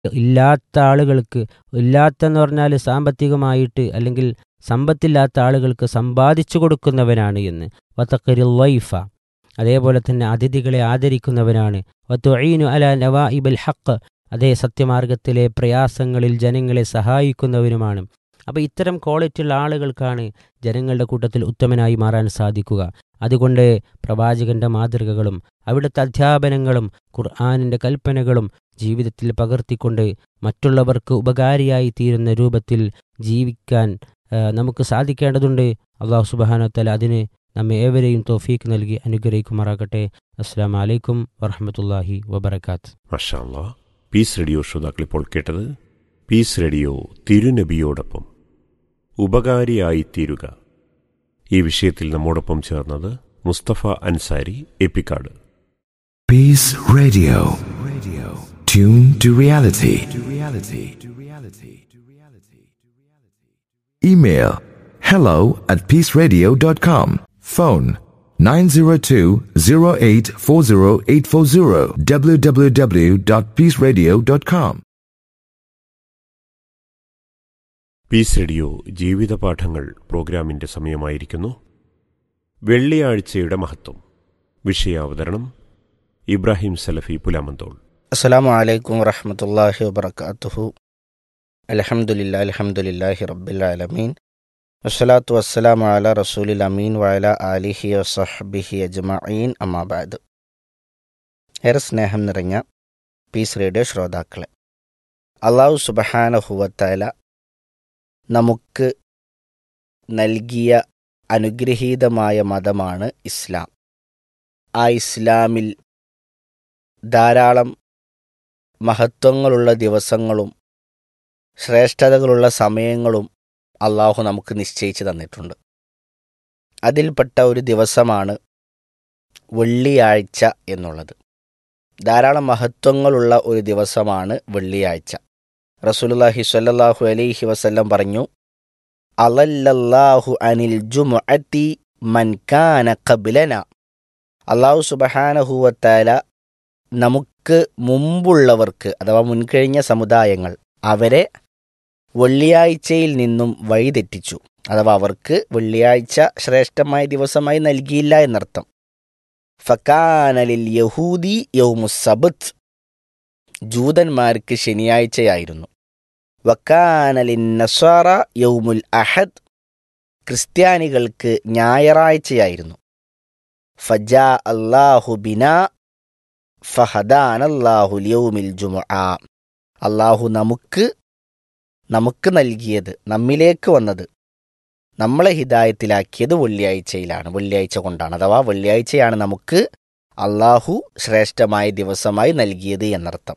ഇല്ലാത്ത ആളുകൾക്ക് ഇല്ലാത്തെന്ന് പറഞ്ഞാൽ സാമ്പത്തികമായിട്ട് അല്ലെങ്കിൽ സമ്പത്തില്ലാത്ത ആളുകൾക്ക് സമ്പാദിച്ചു കൊടുക്കുന്നവനാണ് എന്ന് വത്തക്കരിൽ വൈഫ അതേപോലെ തന്നെ അതിഥികളെ ആദരിക്കുന്നവനാണ് വത്തുഈനു അല നവാഇബൽ ഹക്ക് അതേ സത്യമാർഗത്തിലെ പ്രയാസങ്ങളിൽ ജനങ്ങളെ സഹായിക്കുന്നവനുമാണ് അപ്പോൾ ഇത്തരം ക്വാളിറ്റിയുള്ള ആളുകൾക്കാണ് ജനങ്ങളുടെ കൂട്ടത്തിൽ ഉത്തമനായി മാറാൻ സാധിക്കുക അതുകൊണ്ട് പ്രവാചകന്റെ മാതൃകകളും അവിടുത്തെ അധ്യാപനങ്ങളും ഖുർആാനിൻ്റെ കൽപ്പനകളും ജീവിതത്തിൽ പകർത്തിക്കൊണ്ട് മറ്റുള്ളവർക്ക് ഉപകാരിയായി തീരുന്ന രൂപത്തിൽ ജീവിക്കാൻ ആ, നമുക്ക് സാധിക്കേണ്ടതുണ്ട് അള്ളാഹു സുബാനത്തല അതിന് നമ്മെ ഏവരെയും തോഫീക്ക് നൽകി അനുഗ്രഹിക്കുമാറാകട്ടെ അസ്സാം വലൈക്കും വറഹമത്തല്ലാഹി വബർക്കാത്ത് മഷാല്ല പീസ് റേഡിയോ ശ്രോതാക്കൾ ഇപ്പോൾ കേട്ടത് പീസ് റേഡിയോ തിരുനബിയോടൊപ്പം ഉപകാരിയായി തീരുക ഈ വിഷയത്തിൽ നമ്മോടൊപ്പം ചേർന്നത് Mustafa Ansari Eppikkad Peace Radio. Radio. Tune to reality. To reality. To reality. To reality. Email hello at peaceradio.com. Phone 902-0840840 www.peaceradio.com. Peace radio ജീവിതപാഠങ്ങൾ പ്രോഗ്രാമിന്റെ സമയമായിരിക്കുന്നു വെള്ളിയാഴ്ചയുടെ മഹത്വം വിഷയാവതരണം ഇബ്രാഹിം സലഫി പുലാമന്തോൾ അസ്സലാമു അലൈക്കും വറഹമത്തല്ലാഹി വബർക്കാത്തുഹു അലഹമുല്ല അലഹമുല്ലാഹി റബ്ബിൽ ആലമീൻ വസ്സലാത്തു വസ്സലാമു അല റസൂലിൽ അമീൻ വഅല ആലിഹി വസഹ്ബിഹി അജ്മഈൻ അമ്മാബാദ് ഏറെ സ്നേഹം നിറഞ്ഞ പീസ് റേഡിയോ ശ്രോതാക്കളെ അള്ളാഹു സുബഹാനഹുവത്തല നമുക്ക് നൽകിയ അനുഗ്രഹീതമായ മതമാണ് ഇസ്ലാം ആ ഇസ്ലാമിൽ ധാരാളം മഹത്വങ്ങളുള്ള ദിവസങ്ങളും ശ്രേഷ്ഠതകളുള്ള സമയങ്ങളും അള്ളാഹു നമുക്ക് നിശ്ചയിച്ചു തന്നിട്ടുണ്ട് അതിൽപ്പെട്ട ഒരു ദിവസമാണ് വെള്ളിയാഴ്ച എന്നുള്ളത് ധാരാളം മഹത്വങ്ങളുള്ള ഒരു ദിവസമാണ് വെള്ളിയാഴ്ച റസൂലുള്ളാഹി സ്വല്ലല്ലാഹു അലൈഹി വസല്ലം പറഞ്ഞു അലല്ലല്ലാഹു അനിൽ ജുമുഅത്തി മൻ കാന ഖബ്ലന അള്ളാഹു സുബഹാനഹുവത്താല നമുക്ക് മുമ്പുള്ളവർക്ക് അഥവാ മുൻകഴിഞ്ഞ സമുദായങ്ങൾ അവരെ വെള്ളിയാഴ്ചയിൽ നിന്നും വഴിതെറ്റിച്ചു അഥവാ അവർക്ക് വെള്ളിയാഴ്ച ശ്രേഷ്ഠമായ ദിവസമായി നൽകിയില്ല എന്നർത്ഥം ഫക്കാനലിൽ യഹൂദി യൗമുസബത്ത് ജൂതന്മാർക്ക് ശനിയാഴ്ചയായിരുന്നു വക്കാനലിൻ നസ്വാറ യൗമുൽ അഹദ് ക്രിസ്ത്യാനികൾക്ക് ഞായറാഴ്ചയായിരുന്നു ഫജാ അല്ലാഹു ബിനാ ഫഹദാനല്ലാഹു യൗമിൽ ജുമുഅ അള്ളാഹു നമുക്ക് നമുക്ക് നൽകിയത് നമ്മിലേക്ക് വന്നത് നമ്മളെ ഹിദായത്തിലാക്കിയത് വെള്ളിയാഴ്ചയിലാണ് വെള്ളിയാഴ്ച കൊണ്ടാണ് അഥവാ വെള്ളിയാഴ്ചയാണ് നമുക്ക് അള്ളാഹു ശ്രേഷ്ഠമായ ദിവസമായി നൽകിയത് എന്നർത്ഥം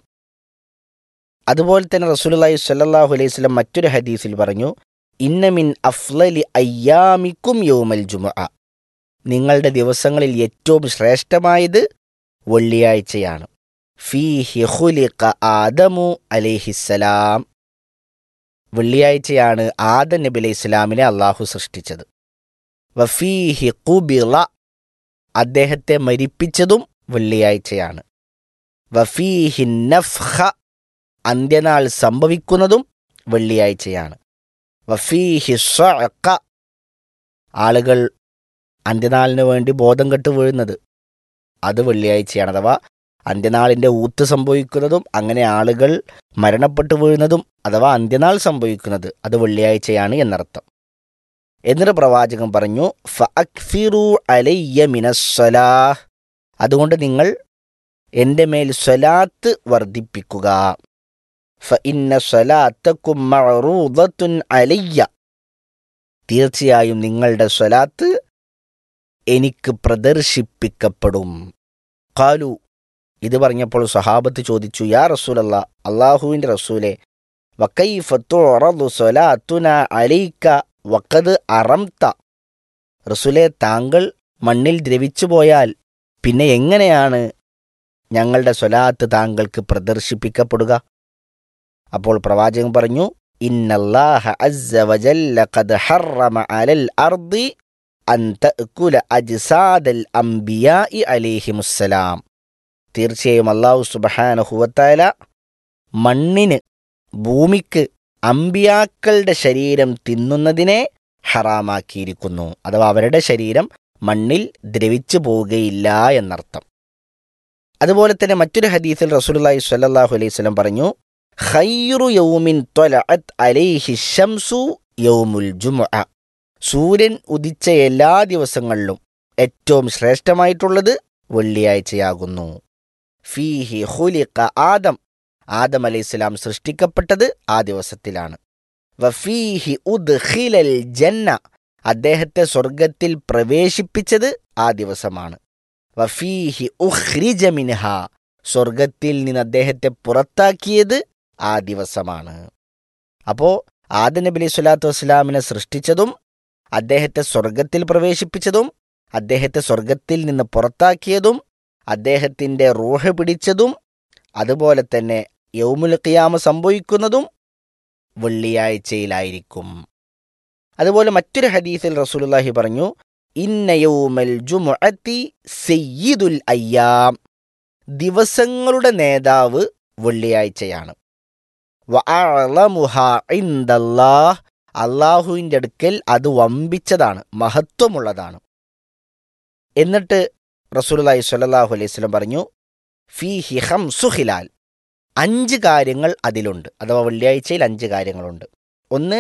അതുപോലെ തന്നെ റസൂലുള്ളാഹി സ്വല്ലല്ലാഹു അലൈഹി വസല്ലം മറ്റൊരു ഹദീസിൽ പറഞ്ഞു ഇന്നമിൻ അഫ്ലലി അയ്യാമിക്കും യൗമൽ ജുമുഅ നിങ്ങളുടെ ദിവസങ്ങളിൽ ഏറ്റവും ശ്രേഷ്ഠമായത് വെള്ളിയാഴ്ചയാണ് ഫീഹി ഖുലിഖ ആദമു അലൈഹിസ്സലാം വെള്ളിയാഴ്ചയാണ് ആദം നബി അലൈഹി ഇസ്ലാമിനെ അള്ളാഹു സൃഷ്ടിച്ചത് വഫീഹി ഖുബിള അദ്ദേഹത്തെ മരിപ്പിച്ചതും വെള്ളിയാഴ്ചയാണ് വഫീഹി നഫ്ഖ അന്ത്യനാൾ സംഭവിക്കുന്നതും വെള്ളിയാഴ്ചയാണ് വഫീഹി സ്വഅഖ ആളുകൾ അന്ത്യനാളിന് വേണ്ടി ബോധം കെട്ട് വീഴുന്നത് അത് വെള്ളിയാഴ്ചയാണ് അഥവാ അന്ത്യനാളിൻ്റെ ഊത്ത് സംഭവിക്കുന്നതും അങ്ങനെ ആളുകൾ മരണപ്പെട്ടു വീഴുന്നതും അഥവാ അന്ത്യനാൾ സംഭവിക്കുന്നത് അത് വെള്ളിയാഴ്ചയാണ് എന്നർത്ഥം എന്നിട്ട് പ്രവാചകൻ പറഞ്ഞു ഫഅക്ഫിറു അലയ്യ മിനസ്സലാഹ് അതുകൊണ്ട് നിങ്ങൾ എൻ്റെ മേൽ സ്വലാത്ത് വർദ്ധിപ്പിക്കുക ഫഇന്ന സ്വലാത്തക്കും മഅറൂദത്തുൻ അലയ്യ തീർച്ചയായും നിങ്ങളുടെ സ്വലാത്ത് എനിക്ക് പ്രദർശിപ്പിക്കപ്പെടും കാലു ഇത് പറഞ്ഞപ്പോൾ സഹാബത്ത് ചോദിച്ചു യാ റസൂലല്ല അള്ളാഹുവിൻ്റെ റസൂലെ വക്കൈഫത്തു സ്വലാത്തുന അലൈക്ക വക്കത് അറംത റസൂലെ താങ്കൾ മണ്ണിൽ ദ്രവിച്ചു പോയാൽ പിന്നെ എങ്ങനെയാണ് ഞങ്ങളുടെ സ്വലാത്ത് താങ്കൾക്ക് പ്രദർശിപ്പിക്കപ്പെടുക അപ്പോൾ പ്രവാചകൻ പറഞ്ഞു ഇന്നല്ലാഹ അസ്സ വജല്ല ഖദ് ഹറമ അലൽ അർദി അൻ തഅകുല അജ്സാദൽ അംബിയാഇ അലൈഹിമുസ്സലാം തീർച്ചയായും അള്ളാഹു സുബ്ഹാനഹു വതആല മണ്ണിന് ഭൂമിക്ക് അമ്പിയാക്കളുടെ ശരീരം തിന്നുന്നതിനെ ഹറാമാക്കിയിരിക്കുന്നു അഥവാ അവരുടെ ശരീരം മണ്ണിൽ ദ്രവിച്ചു പോവുകയില്ല എന്നർത്ഥം അതുപോലെ തന്നെ മറ്റൊരു ഹദീസിൽ റസൂലുള്ളാഹി സ്വല്ലല്ലാഹു അലൈഹി വസല്ലം പറഞ്ഞു ഖൈറു യൗമിൻ ത്വലഅത് അലൈഹി ശംസു യൗമുൽ ജുമുഅ സൂര്യൻ ഉദിച്ച എല്ലാ ദിവസങ്ങളിലും ഏറ്റവും ശ്രേഷ്ഠമായിട്ടുള്ളത് വെള്ളിയാഴ്ചയാകുന്നു ഫീഹി ഖുലിഖ ആദം ആദം അലൈഹിസ്സലാം സൃഷ്ടിക്കപ്പെട്ടത് ആ ദിവസത്തിലാണ് വഫീഹി ഉദ്ഖിലൽ ജന്ന അദ്ദേഹത്തെ സ്വർഗത്തിൽ പ്രവേശിപ്പിച്ചത് ആ ദിവസമാണ് വഫീഹി ഉഖ്രിജ മിൻഹ സ്വർഗത്തിൽ നിന്ന് അദ്ദേഹത്തെ പുറത്താക്കിയത് ആ ദിവസമാണ് അപ്പോൾ ആദം നബി അലൈഹി സ്വലാത്തു വസ്സലാമിനെ സൃഷ്ടിച്ചതും അദ്ദേഹത്തെ സ്വർഗത്തിൽ പ്രവേശിപ്പിച്ചതും അദ്ദേഹത്തെ സ്വർഗത്തിൽ നിന്ന് പുറത്താക്കിയതും അദ്ദേഹത്തിൻ്റെ റൂഹ് പിടിച്ചതും അതുപോലെ തന്നെ യൗമുൽ ഖിയാമ സംഭവിക്കുന്നതും വെള്ളിയാഴ്ചയിലായിരിക്കും അതുപോലെ മറ്റൊരു ഹദീസിൽ റസൂലുള്ളാഹി പറഞ്ഞു ഇന്ന യൗമൽ ജുമുഅത്തി സയ്യിദുൽ അയ്യാം ദിവസങ്ങളുടെ നേതാവ് വെള്ളിയാഴ്ചയാണ് വഅഅലമുഹ ഇൻദല്ലാഹ് അള്ളാഹുവിൻ്റെ അടുക്കൽ അത് വമ്പിച്ചതാണ് മഹത്വമുള്ളതാണ് എന്നിട്ട് റസൂലുള്ളാഹി സ്വല്ലല്ലാഹു അലൈഹി വസല്ലം പറഞ്ഞു ഫീഹി ഹംസു ഹിലാൽ അഞ്ച് കാര്യങ്ങൾ അതിലുണ്ട് അഥവാ വെള്ളിയാഴ്ചയിൽ അഞ്ച് കാര്യങ്ങളുണ്ട് ഒന്ന്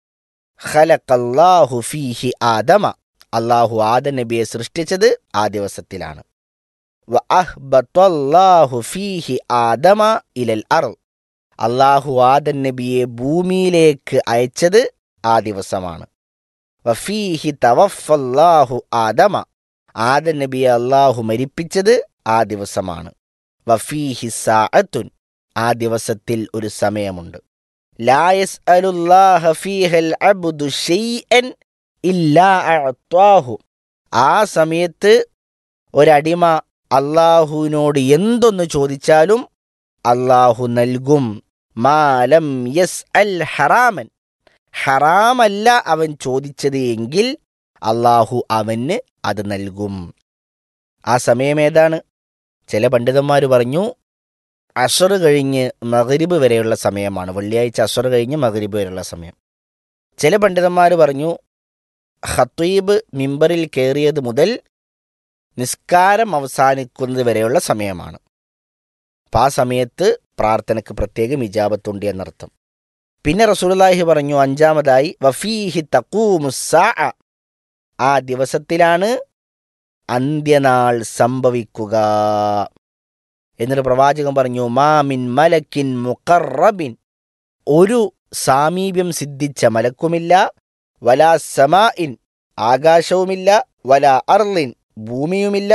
ഖലഖല്ലാഹു ഫീഹി ആദമ അള്ളാഹു ആദ നബിയെ സൃഷ്ടിച്ചത് ആ ദിവസത്തിലാണ് വ അഹ്ബത്തല്ലാഹു ഫീഹി ആദമ ഇലൽ അർ അള്ളാഹു ആദൻ നബിയെ ഭൂമിയിലേക്ക് അയച്ചത് ആ ദിവസമാണ് വഫീഹി തവഫല്ലാഹു ആദമ ആദൻ നബിയെ അള്ളാഹു മരിപ്പിച്ചത് ആ ദിവസമാണ് വഫീഹി സാഅത്തുൻ ആ ദിവസത്തിൽ ഒരു സമയമുണ്ട് ലായസ് അലുല്ലാഹ ഫീഹൽ അബ്ദു ഷെയ്അൻ ഇല്ലാ അഅത്വാഹു ആ സമയത്ത് ഒരടിമ അള്ളാഹുവിനോട് എന്തൊന്ന് ചോദിച്ചാലും അള്ളാഹു നൽകും മാലം യസ് അൽ ഹറാമൻ ഹറാമല്ല അവൻ ചോദിച്ചത് എങ്കിൽ അള്ളാഹു അവന് അത് നൽകും ആ സമയം ഏതാണ് ചില പണ്ഡിതന്മാർ പറഞ്ഞു അസർ കഴിഞ്ഞ് മഗ്രിബ് വരെയുള്ള സമയമാണ് വെള്ളിയാഴ്ച അസർ കഴിഞ്ഞ് മഗ്രിബ് വരെയുള്ള സമയം ചില പണ്ഡിതന്മാർ പറഞ്ഞു ഖത്തീബ് മിമ്പറിൽ കയറിയത് മുതൽ നിസ്കാരം അവസാനിക്കുന്നത് വരെയുള്ള സമയമാണ് അപ്പം ആ സമയത്ത് പ്രാർത്ഥനയ്ക്ക് പ്രത്യേകം ഇജാബത്തുണ്ട് എന്നർത്ഥം പിന്നെ റസൂലുള്ളാഹി പറഞ്ഞു അഞ്ചാമതായി വഫീഹി തക്കൂമുസാ ആ ദിവസത്തിലാണ് അന്ത്യനാൾ സംഭവിക്കുക എന്നിട്ട് പ്രവാചകൻ പറഞ്ഞു മാമിൻ മലക്കിൻ മുഖറബിൻ ഒരു സാമീപ്യം സിദ്ധിച്ച മലക്കുമില്ല വലാ സമാഇൻ ആകാശവുമില്ല വലാ അർലിൻ ഭൂമിയുമില്ല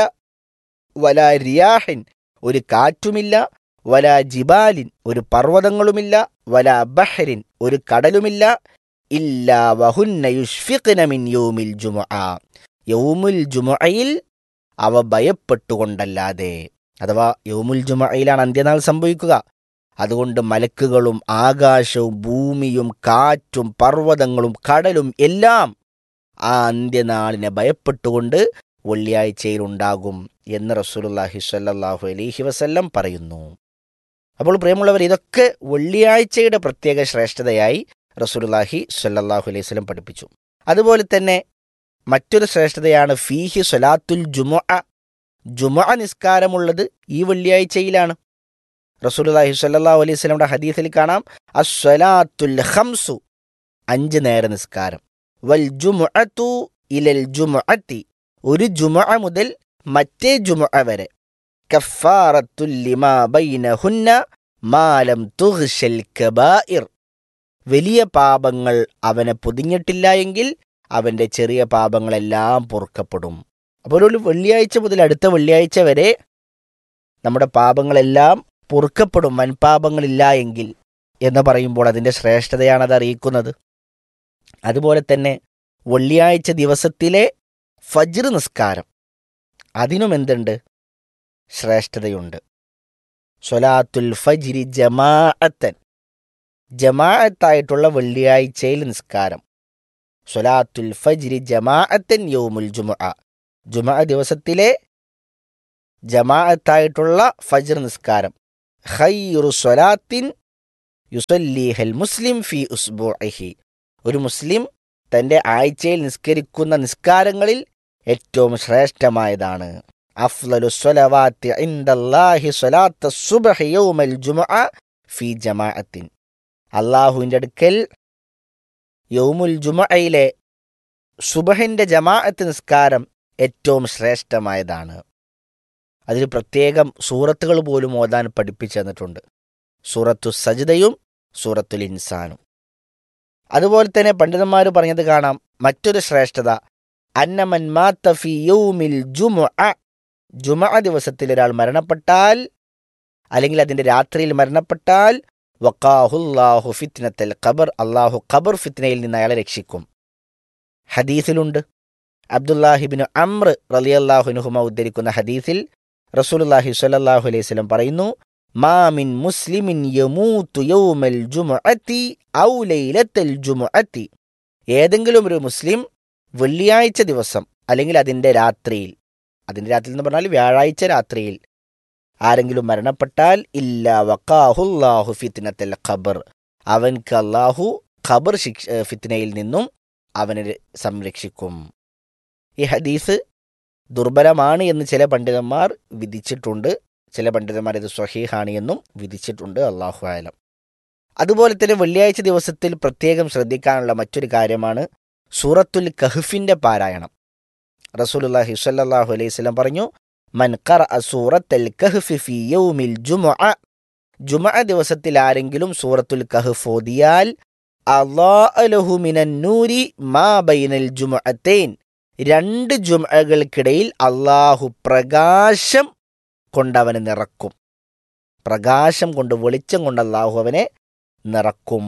വലാ റിയാഹിൻ ഒരു കാറ്റുമില്ല വലാ ജിബാലിൻ ഒരു പർവ്വതങ്ങളുമില്ല വലാ ബഹ്റിൻ ഒരു കടലുമില്ല ഇല്ലാ വഹുന്ന യുഷ്ഫിഖ്ന മിൻ യൗമിൽ ജുമുഅ യൗമുൽ ജുമുഅയിൽ അവ ഭയപ്പെട്ടുകൊണ്ടല്ലാതെ അഥവാ യൗമുൽ ജുമുഅയിലാണ് അന്ത്യനാൾ സംഭവിക്കുക അതുകൊണ്ട് മലക്കുകളും ആകാശവും ഭൂമിയും കാറ്റും പർവ്വതങ്ങളും കടലും എല്ലാം ആ അന്ത്യനാളിനെ ഭയപ്പെട്ടുകൊണ്ട് വെള്ളിയാഴ്ചയിൽ ഉണ്ടാകും എന്ന് റസൂലുള്ളാഹി സ്വല്ലല്ലാഹു അലൈഹി വസല്ലം പറയുന്നു അപ്പോൾ പ്രിയമുള്ളവർ ഇതൊക്കെ വെള്ളിയാഴ്ചയുടെ പ്രത്യേക ശ്രേഷ്ഠതയായി റസൂലുള്ളാഹി സ്വല്ലല്ലാഹു അലൈഹി വസല്ലം പഠിപ്പിച്ചു അതുപോലെ തന്നെ മറ്റൊരു ശ്രേഷ്ഠതയാണ് ഫീഹി സ്വലാത്തുൽ ജുമുഅ ജുമുഅ നിസ്കാരമുള്ളത് ഈ വെള്ളിയാഴ്ചയിലാണ് റസൂലുള്ളാഹി സ്വല്ലല്ലാഹു അലൈഹി വസല്ലമയുടെ ഹദീസിൽ കാണാം അസ്വലാത്തുൽ ഖംസു അഞ്ച് നേര നിസ്കാരം വൽ ജുമുഅത്തു ഇലൽ ജുമുഅത്തി ഒരു ജുമുഅ മുതൽ മറ്റേ ജുമുഅ വരെ കഫാറത്തുൽ ലിമാ ബൈനഹുന്ന മാലം തുഗ്ശൽ കബായിർ വലിയ പാപങ്ങൾ അവനെ പൊതിഞ്ഞിട്ടില്ല എങ്കിൽ അവൻ്റെ ചെറിയ പാപങ്ങളെല്ലാം പൊറുക്കപ്പെടും അപ്പോൾ ഒരു വെള്ളിയാഴ്ച മുതൽ അടുത്ത വെള്ളിയാഴ്ച വരെ നമ്മുടെ പാപങ്ങളെല്ലാം പൊറുക്കപ്പെടും വൻപാപങ്ങളില്ല എങ്കിൽ എന്ന് പറയുമ്പോൾ അതിൻ്റെ ശ്രേഷ്ഠതയാണ് അത് അറിയിക്കുന്നത് അതുപോലെ തന്നെ വെള്ളിയാഴ്ച ദിവസത്തിലെ ഫജ്ർ നിസ്കാരം അതിനും എന്തുണ്ട് ശ്രേഷ്ഠതയുണ്ട് സൊലാത്തുൽ ഫജ്രി ജമാഅത്തൻ ജമാഅത്തായിട്ടുള്ള വെള്ളിയാഴ്ചയിൽ നിസ്കാരം സൊലാത്തുൽ ഫജ്രി ജമാഅത്തൻ യൗമുൽ ജുമുഅ ജുമുഅ ദിവസത്തിലെ ജമാഅത്തായിട്ടുള്ള ഫജ്ർ നിസ്കാരം ഖൈറു സ്വലാത്തിൻ യുസല്ലീഹൽ മുസ്ലിം ഫി ഉസ്ബുഅഹി ഒരു മുസ്ലിം തൻ്റെ ആഴ്ചയിൽ നിസ്കരിക്കുന്ന നിസ്കാരങ്ങളിൽ ഏറ്റവും ശ്രേഷ്ഠമായതാണ് അഫ്ലലു സ്വലവാത്തി ഇൻദല്ലാഹി സ്വലാത്ത സുബ്ഹി യൗമൽ ജുമുഅ ഫി ജമാഅത്തിൻ അള്ളാഹുവിൻ്റെ അടുക്കൽ യൗമുൽ ജുമുഅയിലെ സുബഹിൻ്റെ ജമാഅത്ത് നിസ്കാരം ഏറ്റവും ശ്രേഷ്ഠമായതാണ് അതിൽ പ്രത്യേകം സൂറത്തുകൾ പോലും ഓതാൻ പഠിപ്പിച്ചു തന്നിട്ടുണ്ട് സൂറത്തു സജിതയും സൂറത്തുൽ ഇൻസാനും അതുപോലെ തന്നെ പണ്ഡിതന്മാർ പറഞ്ഞത് കാണാം മറ്റൊരു ശ്രേഷ്ഠത അന്നമൻ മാത്ത ഫി യൗമിൽ ജുമുഅ ജുമുഅ ദിവസത്തിൽ ഒരാൾ മരണപ്പെട്ടാൽ അല്ലെങ്കിൽ അതിൻ്റെ രാത്രിയിൽ മരണപ്പെട്ടാൽ വക്കാഹുല്ലാഹു ഫിത്നത്തൽ ഖബർ അള്ളാഹു ഖബർ ഫിത്നയിൽ നിന്ന് അയാളെ രക്ഷിക്കും ഹദീസിലുണ്ട് അബ്ദുല്ലാഹിബിന് അമ്ര റലിയല്ലാഹുനുഹുമ ഉദ്ധരിക്കുന്ന ഹദീസിൽ റസൂലുല്ലാഹി സ്വല്ലല്ലാഹു അലൈഹി വസല്ലം പറയുന്നു മാമിൻ മുസ്ലിമിൻ യമൂത്തു യൗമൽ ജുമുഅത്തി ഔ ലൈലത്തൽ ജുമുഅത്തി ഏതെങ്കിലും ഒരു മുസ്ലിം വെള്ളിയാഴ്ച ദിവസം അല്ലെങ്കിൽ അതിൻ്റെ രാത്രിയിൽ അതിൻ്റെ രാത്രിയിൽ എന്ന് പറഞ്ഞാൽ വ്യാഴാഴ്ച രാത്രിയിൽ ആരെങ്കിലും മരണപ്പെട്ടാൽ ഇല്ല വക്കാഹുല്ലാഹു ഫിത്നത്തൽ ഖബർ അവൻക്ക് അള്ളാഹു ഖബർ ശിക്ഷ ഫിത്നയിൽ നിന്നും അവനെ സംരക്ഷിക്കും ഈ ഹദീസ് ദുർബലമാണ് എന്ന് ചില പണ്ഡിതന്മാർ വിധിച്ചിട്ടുണ്ട് ചില പണ്ഡിതന്മാർ ഇത് സ്വഹീഹാണ് എന്നും വിധിച്ചിട്ടുണ്ട് അള്ളാഹു ആലം അതുപോലെ തന്നെ വെള്ളിയാഴ്ച ദിവസത്തിൽ പ്രത്യേകം ശ്രദ്ധിക്കാനുള്ള മറ്റൊരു കാര്യമാണ് സൂറത്തുൽ കഹ്ഫിന്റെ പാരായണം റസൂലുള്ളാഹി സ്വല്ലല്ലാഹു അലൈഹി വസല്ലം പറഞ്ഞു മൻ ഖറഅ സൂറത്തുൽ കഹ്ഫി ഫീ യൗമിൽ ജുമുഅ ജുമുഅ ദിവസത്തിൽ ആരെങ്കിലും സൂറത്തുൽ കഹ്ഫ് ഓതിയാൽ അല്ലാഹു ലഹു മിനൻ നൂരി മാ ബൈനൽ ജുമുഅത്തൈൻ രണ്ട് ജുമകൾക്കിടയിൽ അള്ളാഹു പ്രകാശം കൊണ്ടവനെ നിറക്കും പ്രകാശം കൊണ്ട് വെളിച്ചം കൊണ്ട് അള്ളാഹു അവനെ നിറക്കും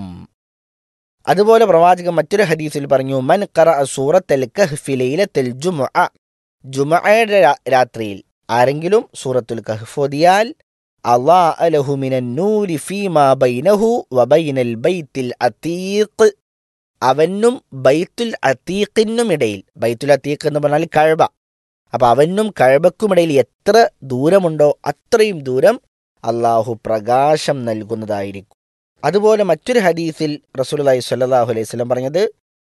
അതുപോലെ പ്രവാചകൻ മറ്റൊരു ഹദീസിൽ പറഞ്ഞു മൻ ഖറ സൂറത്തൽ കഹ്ഫി ലൈലത്തുൽ ജുമുഅ ജുമുഅയുടെ രാത്രിയിൽ ആരെങ്കിലും സൂറത്തുൽ കഹ്ഫ് ഓതിയാൽ അള്ളാഹു ലഹു മിനൻ നൂരി ഫീമാ ബൈനഹു വബൈനൽ ബൈത്തിൽ അതീഖ് അവനും ബൈത്തുൽ അത്തീഖിനും ഇടയിൽ ബൈത്തുൽ അത്തീഖ് എന്ന് പറഞ്ഞാൽ കഴബ അപ്പൊ അവനും കഴബക്കുമിടയിൽ എത്ര ദൂരമുണ്ടോ അത്രയും ദൂരം അള്ളാഹു പ്രകാശം നൽകുന്നതായിരിക്കും അതുപോലെ മറ്റൊരു ഹദീസിൽ റസൂലുള്ളാഹി സ്വല്ലല്ലാഹു അലൈഹി വസല്ലം പറഞ്ഞത്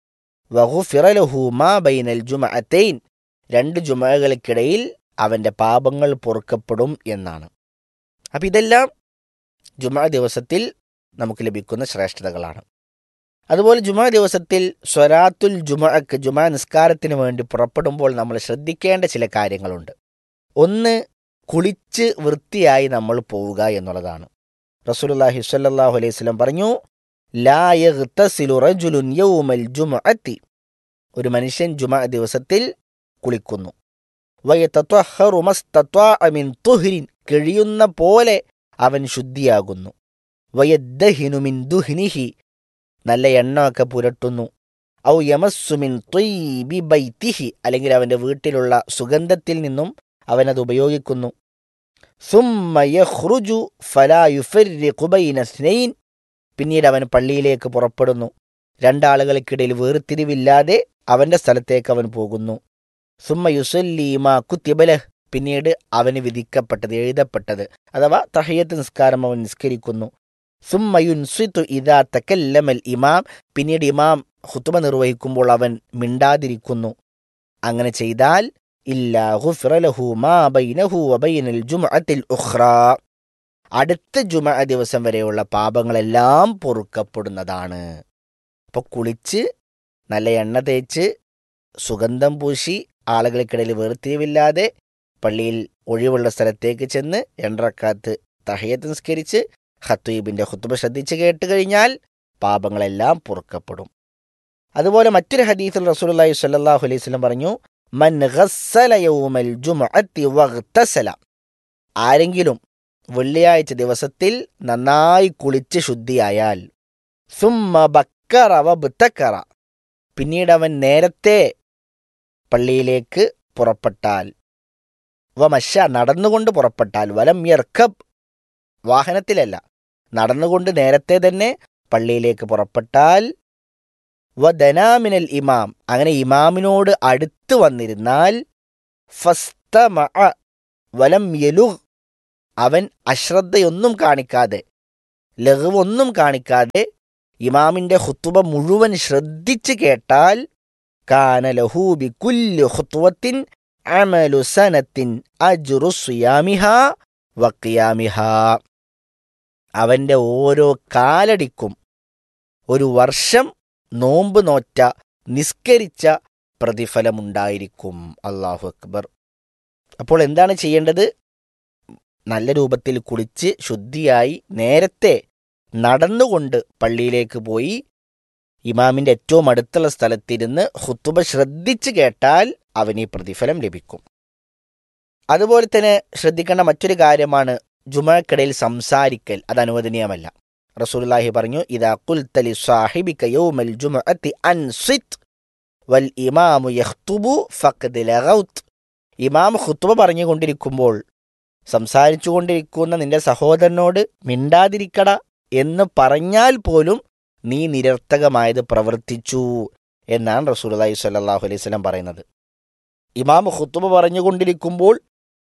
വഹുഫിറ ലഹു മാ ബൈനൽ ജുമഅത്തൈൻ രണ്ട് ജുമകൾക്കിടയിൽ അവന്റെ പാപങ്ങൾ പൊറുക്കപ്പെടും എന്നാണ് അപ്പം ഇതെല്ലാം ജുമ ദിവസത്തിൽ നമുക്ക് ലഭിക്കുന്ന ശ്രേഷ്ഠതകളാണ് അതുപോലെ ജുമാ ദിവസത്തിൽ സ്വരാത്തുൽ ജുമഅക്ക് ജുമാ നിസ്കാരത്തിന് വേണ്ടി പുറപ്പെടുമ്പോൾ നമ്മൾ ശ്രദ്ധിക്കേണ്ട ചില കാര്യങ്ങളുണ്ട് ഒന്ന് കുളിച്ച് വൃത്തിയായി നമ്മൾ പോവുക എന്നുള്ളതാണ് റസൂലുള്ളാഹി സ്വല്ലല്ലാഹു അലൈഹി വസല്ലം പറഞ്ഞു ലാ യഗ്തസിലു റജുലുൻ യൗമൽ ജുമുഅത്തി ഒരു മനുഷ്യൻ ജുമാ ദിവസത്തിൽ കുളിക്കുന്നു വയതത്വഹറു മസ്തത്വാഅ മിൻ തുഹ്രിൻ കഴിയുന്ന പോലെ അവൻ ശുദ്ധിയാകുന്നു വയദ്ദഹിനു മിൻ ദുഹ്നിഹി നല്ല എണ്ണമൊക്കെ പുരട്ടുന്നു ഔ യമസ്സുമിൻ ത്വയ്ബി ബൈത്തിഹി അല്ലെങ്കിൽ അവൻ്റെ വീട്ടിലുള്ള സുഗന്ധത്തിൽ നിന്നും അവനത് ഉപയോഗിക്കുന്നു സുമ്മ യഖ്റുജു ഫലാ യുഫർരിഖു ബൈന സ്നൈൻ പിന്നീട് അവൻ പള്ളിയിലേക്ക് പുറപ്പെടുന്നു രണ്ടാളുകൾക്കിടയിൽ വേർതിരിവില്ലാതെ അവൻ്റെ സ്ഥലത്തേക്ക് അവൻ പോകുന്നു സുമ്മ യുസല്ലീമ കുത്തിബലഹ് പിന്നീട് അവന് വിധിക്കപ്പെട്ടത് എഴുതപ്പെട്ടത് അഥവാ തഹയ്യത്ത് നിസ്കാരം അവൻ നിസ്കരിക്കുന്നു സുമ്മയുൻസിത്തു ഇതാ തക്കല്ലമൽ ഇമാം പിന്നീട് ഇമാം ഹുത്തുമ നിർവഹിക്കുമ്പോൾ അവൻ മിണ്ടാതിരിക്കുന്നു അങ്ങനെ ചെയ്താൽ ഇല്ലാ ഗുഫിറലഹു മാ ബൈനഹു വബൈനൽ ജുമുഅത്തിൽ ഉഖ്റാ അടുത്ത ജുമ ദിവസം വരെയുള്ള പാപങ്ങളെല്ലാം പൊറുക്കപ്പെടുന്നതാണ് അപ്പോൾ കുളിച്ച് നല്ല എണ്ണ തേച്ച് സുഗന്ധം പൂശി ആളുകൾക്കിടയിൽ വേർതിരിവില്ലാതെ പള്ളിയിൽ ഒഴിവുള്ള സ്ഥലത്തേക്ക് ചെന്ന് രണ്ടറക്കാത്ത് തഹയത്ത് നിസ്കരിച്ച് ഖത്തീബിന്റെ ഹുത്തുബ ശ്രദ്ധിച്ച് കേട്ട് കഴിഞ്ഞാൽ പാപങ്ങളെല്ലാം പൊറുക്കപ്പെടും അതുപോലെ മറ്റൊരു ഹദീസിൽ റസൂലുള്ളാഹി സ്വല്ലല്ലാഹു അലൈഹി വസല്ലം പറഞ്ഞു മൻ ഗസ്സല യൗമൽ ജുമുഅത്തി വഗ്തസല ആരെങ്കിലും വെള്ളിയാഴ്ച ദിവസത്തിൽ നന്നായി കുളിച്ച് ശുദ്ധിയായാൽ സുമ്മ ബക്കറ വബ്തക്കറ പിന്നീട് അവൻ നേരത്തെ പള്ളിയിലേക്ക് പുറപ്പെട്ടാൽ വമശ നടന്നുകൊണ്ട് പുറപ്പെട്ടാൽ വലം യർക്കബ് വാഹനത്തിലല്ല നടന്നുകൊണ്ട് നേരത്തെ തന്നെ പള്ളിയിലേക്ക് പുറപ്പെട്ടാൽ വദനാമിനൽ ഇമാം അങ്ങനെ ഇമാമിനോട് അടുത്ത് വന്നിരുന്നാൽ ഫസ്തമ വലം യലുഹ് അവൻ അശ്രദ്ധയൊന്നും കാണിക്കാതെ ലഘുവ് ഒന്നും കാണിക്കാതെ ഇമാമിന്റെ ഹുത്തുബ മുഴുവൻ ശ്രദ്ധിച്ച് കേട്ടാൽ കാന ലഹൂബി കുല്ലു ഹുത്തുവത്തിൻ അമലു സനത്തിൻ അജ്റു സിയാമിഹ വക്കിയാമിഹ അവന്റെ ഓരോ കാലടിക്കും ഒരു വർഷം നോമ്പ് നോറ്റ നിസ്കരിച്ച പ്രതിഫലമുണ്ടായിരിക്കും അള്ളാഹു അക്ബർ അപ്പോൾ എന്താണ് ചെയ്യേണ്ടത് നല്ല രൂപത്തിൽ കുളിച്ച് ശുദ്ധിയായി നേരത്തെ നടന്നുകൊണ്ട് പള്ളിയിലേക്ക് പോയി ഇമാമിന്റെ ഏറ്റവും അടുത്തുള്ള സ്ഥലത്തിരുന്ന് ഹുത്തുബ ശ്രദ്ധിച്ച് കേട്ടാൽ അവന് ഈ പ്രതിഫലം ലഭിക്കും അതുപോലെ തന്നെ ശ്രദ്ധിക്കേണ്ട മറ്റൊരു കാര്യമാണ് ജുമക്കിടയിൽ സംസാരിക്കൽ അത് അനുവദനീയമല്ല റസൂലുള്ളാഹി പറഞ്ഞു ഇദാ ഖുൽത ലിസാഹിബിക യൗമൽ ജുമുഅത്തി അൻസിത് വൽ ഇമാമു യഖ്തുബു ഫഖദ് ലഗൗത് ഇമാം ഖുത്ബ പറഞ്ഞുകൊണ്ടിരിക്കുമ്പോൾ സംസാരിച്ചുകൊണ്ടിരിക്കുന്ന നിന്റെ സഹോദരനോട് മിണ്ടാതിരിക്കട എന്ന് പറഞ്ഞാൽ പോലും നീ നിരർത്ഥകമായത് പ്രവർത്തിച്ചു എന്നാണ് റസൂലുള്ളാഹി സ്വല്ലല്ലാഹു അലൈഹി വസല്ലം പറയുന്നത് ഇമാം ഖുത്ബ പറഞ്ഞുകൊണ്ടിരിക്കുമ്പോൾ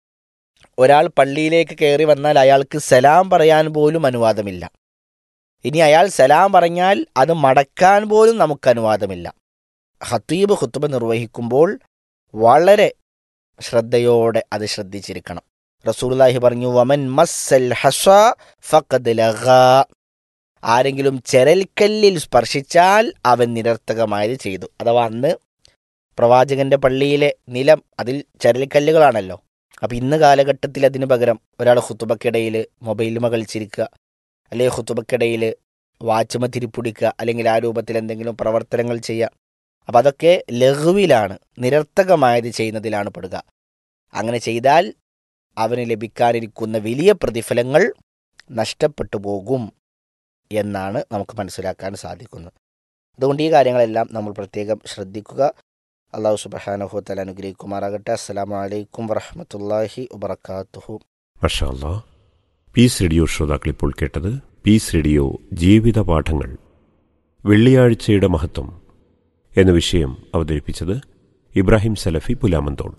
ഒരാൾ പള്ളിയിലേക്ക് കയറി വന്നാൽ അയാൾക്ക് സലാം പറയാൻ പോലും അനുവാദമില്ല ഇനി അയാൾ സലാം പറഞ്ഞാൽ അത് മടക്കാൻ പോലും നമുക്ക് അനുവാദമില്ല ഹത്തീബ് ഖുത്ബ നിർവഹിക്കുമ്പോൾ വളരെ ശ്രദ്ധയോടെ അത് ശ്രദ്ധിച്ചിരിക്കണം റസൂലുള്ളാഹി പറഞ്ഞു വമൻ മസ്സൽ ഹസ ഫഖദ് ലഗാ ആരെങ്കിലും ചെരൽക്കല്ലിൽ സ്പർശിച്ചാൽ അവൻ നിരർത്ഥകമായത് ചെയ്തു അഥവാ അന്ന് പ്രവാചകന്റെ പള്ളിയിലെ നിലം അതിൽ ചരൽക്കല്ലുകളാണല്ലോ അപ്പം ഇന്ന് കാലഘട്ടത്തിൽ അതിന് പകരം ഒരാൾ ഹുത്തുബക്കിടയിൽ മൊബൈലുമ കളിച്ചിരിക്കുക അല്ലെങ്കിൽ ഹുത്തുബക്കിടയിൽ വാച്ചുമ തിരിപ്പിടിക്കുക അല്ലെങ്കിൽ ആ രൂപത്തിൽ എന്തെങ്കിലും പ്രവർത്തനങ്ങൾ ചെയ്യുക അപ്പം അതൊക്കെ ലഘുവിലാണ് നിരർത്ഥകമായത് ചെയ്യുന്നതിലാണ് പെടുക അങ്ങനെ ചെയ്താൽ അവന് ലഭിക്കാനിരിക്കുന്ന വലിയ പ്രതിഫലങ്ങൾ നഷ്ടപ്പെട്ടു പോകും എന്നാണ് നമുക്ക് മനസ്സിലാക്കാൻ സാധിക്കുന്നത് അതുകൊണ്ട് ഈ കാര്യങ്ങളെല്ലാം നമ്മൾ പ്രത്യേകം ശ്രദ്ധിക്കുക അള്ളാഹു സുബഹാനഹുത്തല അനുഗ്രഹിക്കുമാറാകട്ടെ അസ്സാം വലൈക്കും വറഹമത്തല്ലാഹി വബർക്കാത്തുഹു മഷാ അല്ലാ പീസ് റേഡിയോ ശ്രോതാക്കൾ ഇപ്പോൾ കേട്ടത് പീസ് റേഡിയോ ജീവിത പാഠങ്ങൾ വെള്ളിയാഴ്ചയുടെ മഹത്വം എന്ന വിഷയം അവതരിപ്പിച്ചത് ഇബ്രാഹിം സലഫി പുലാമന്തോൾ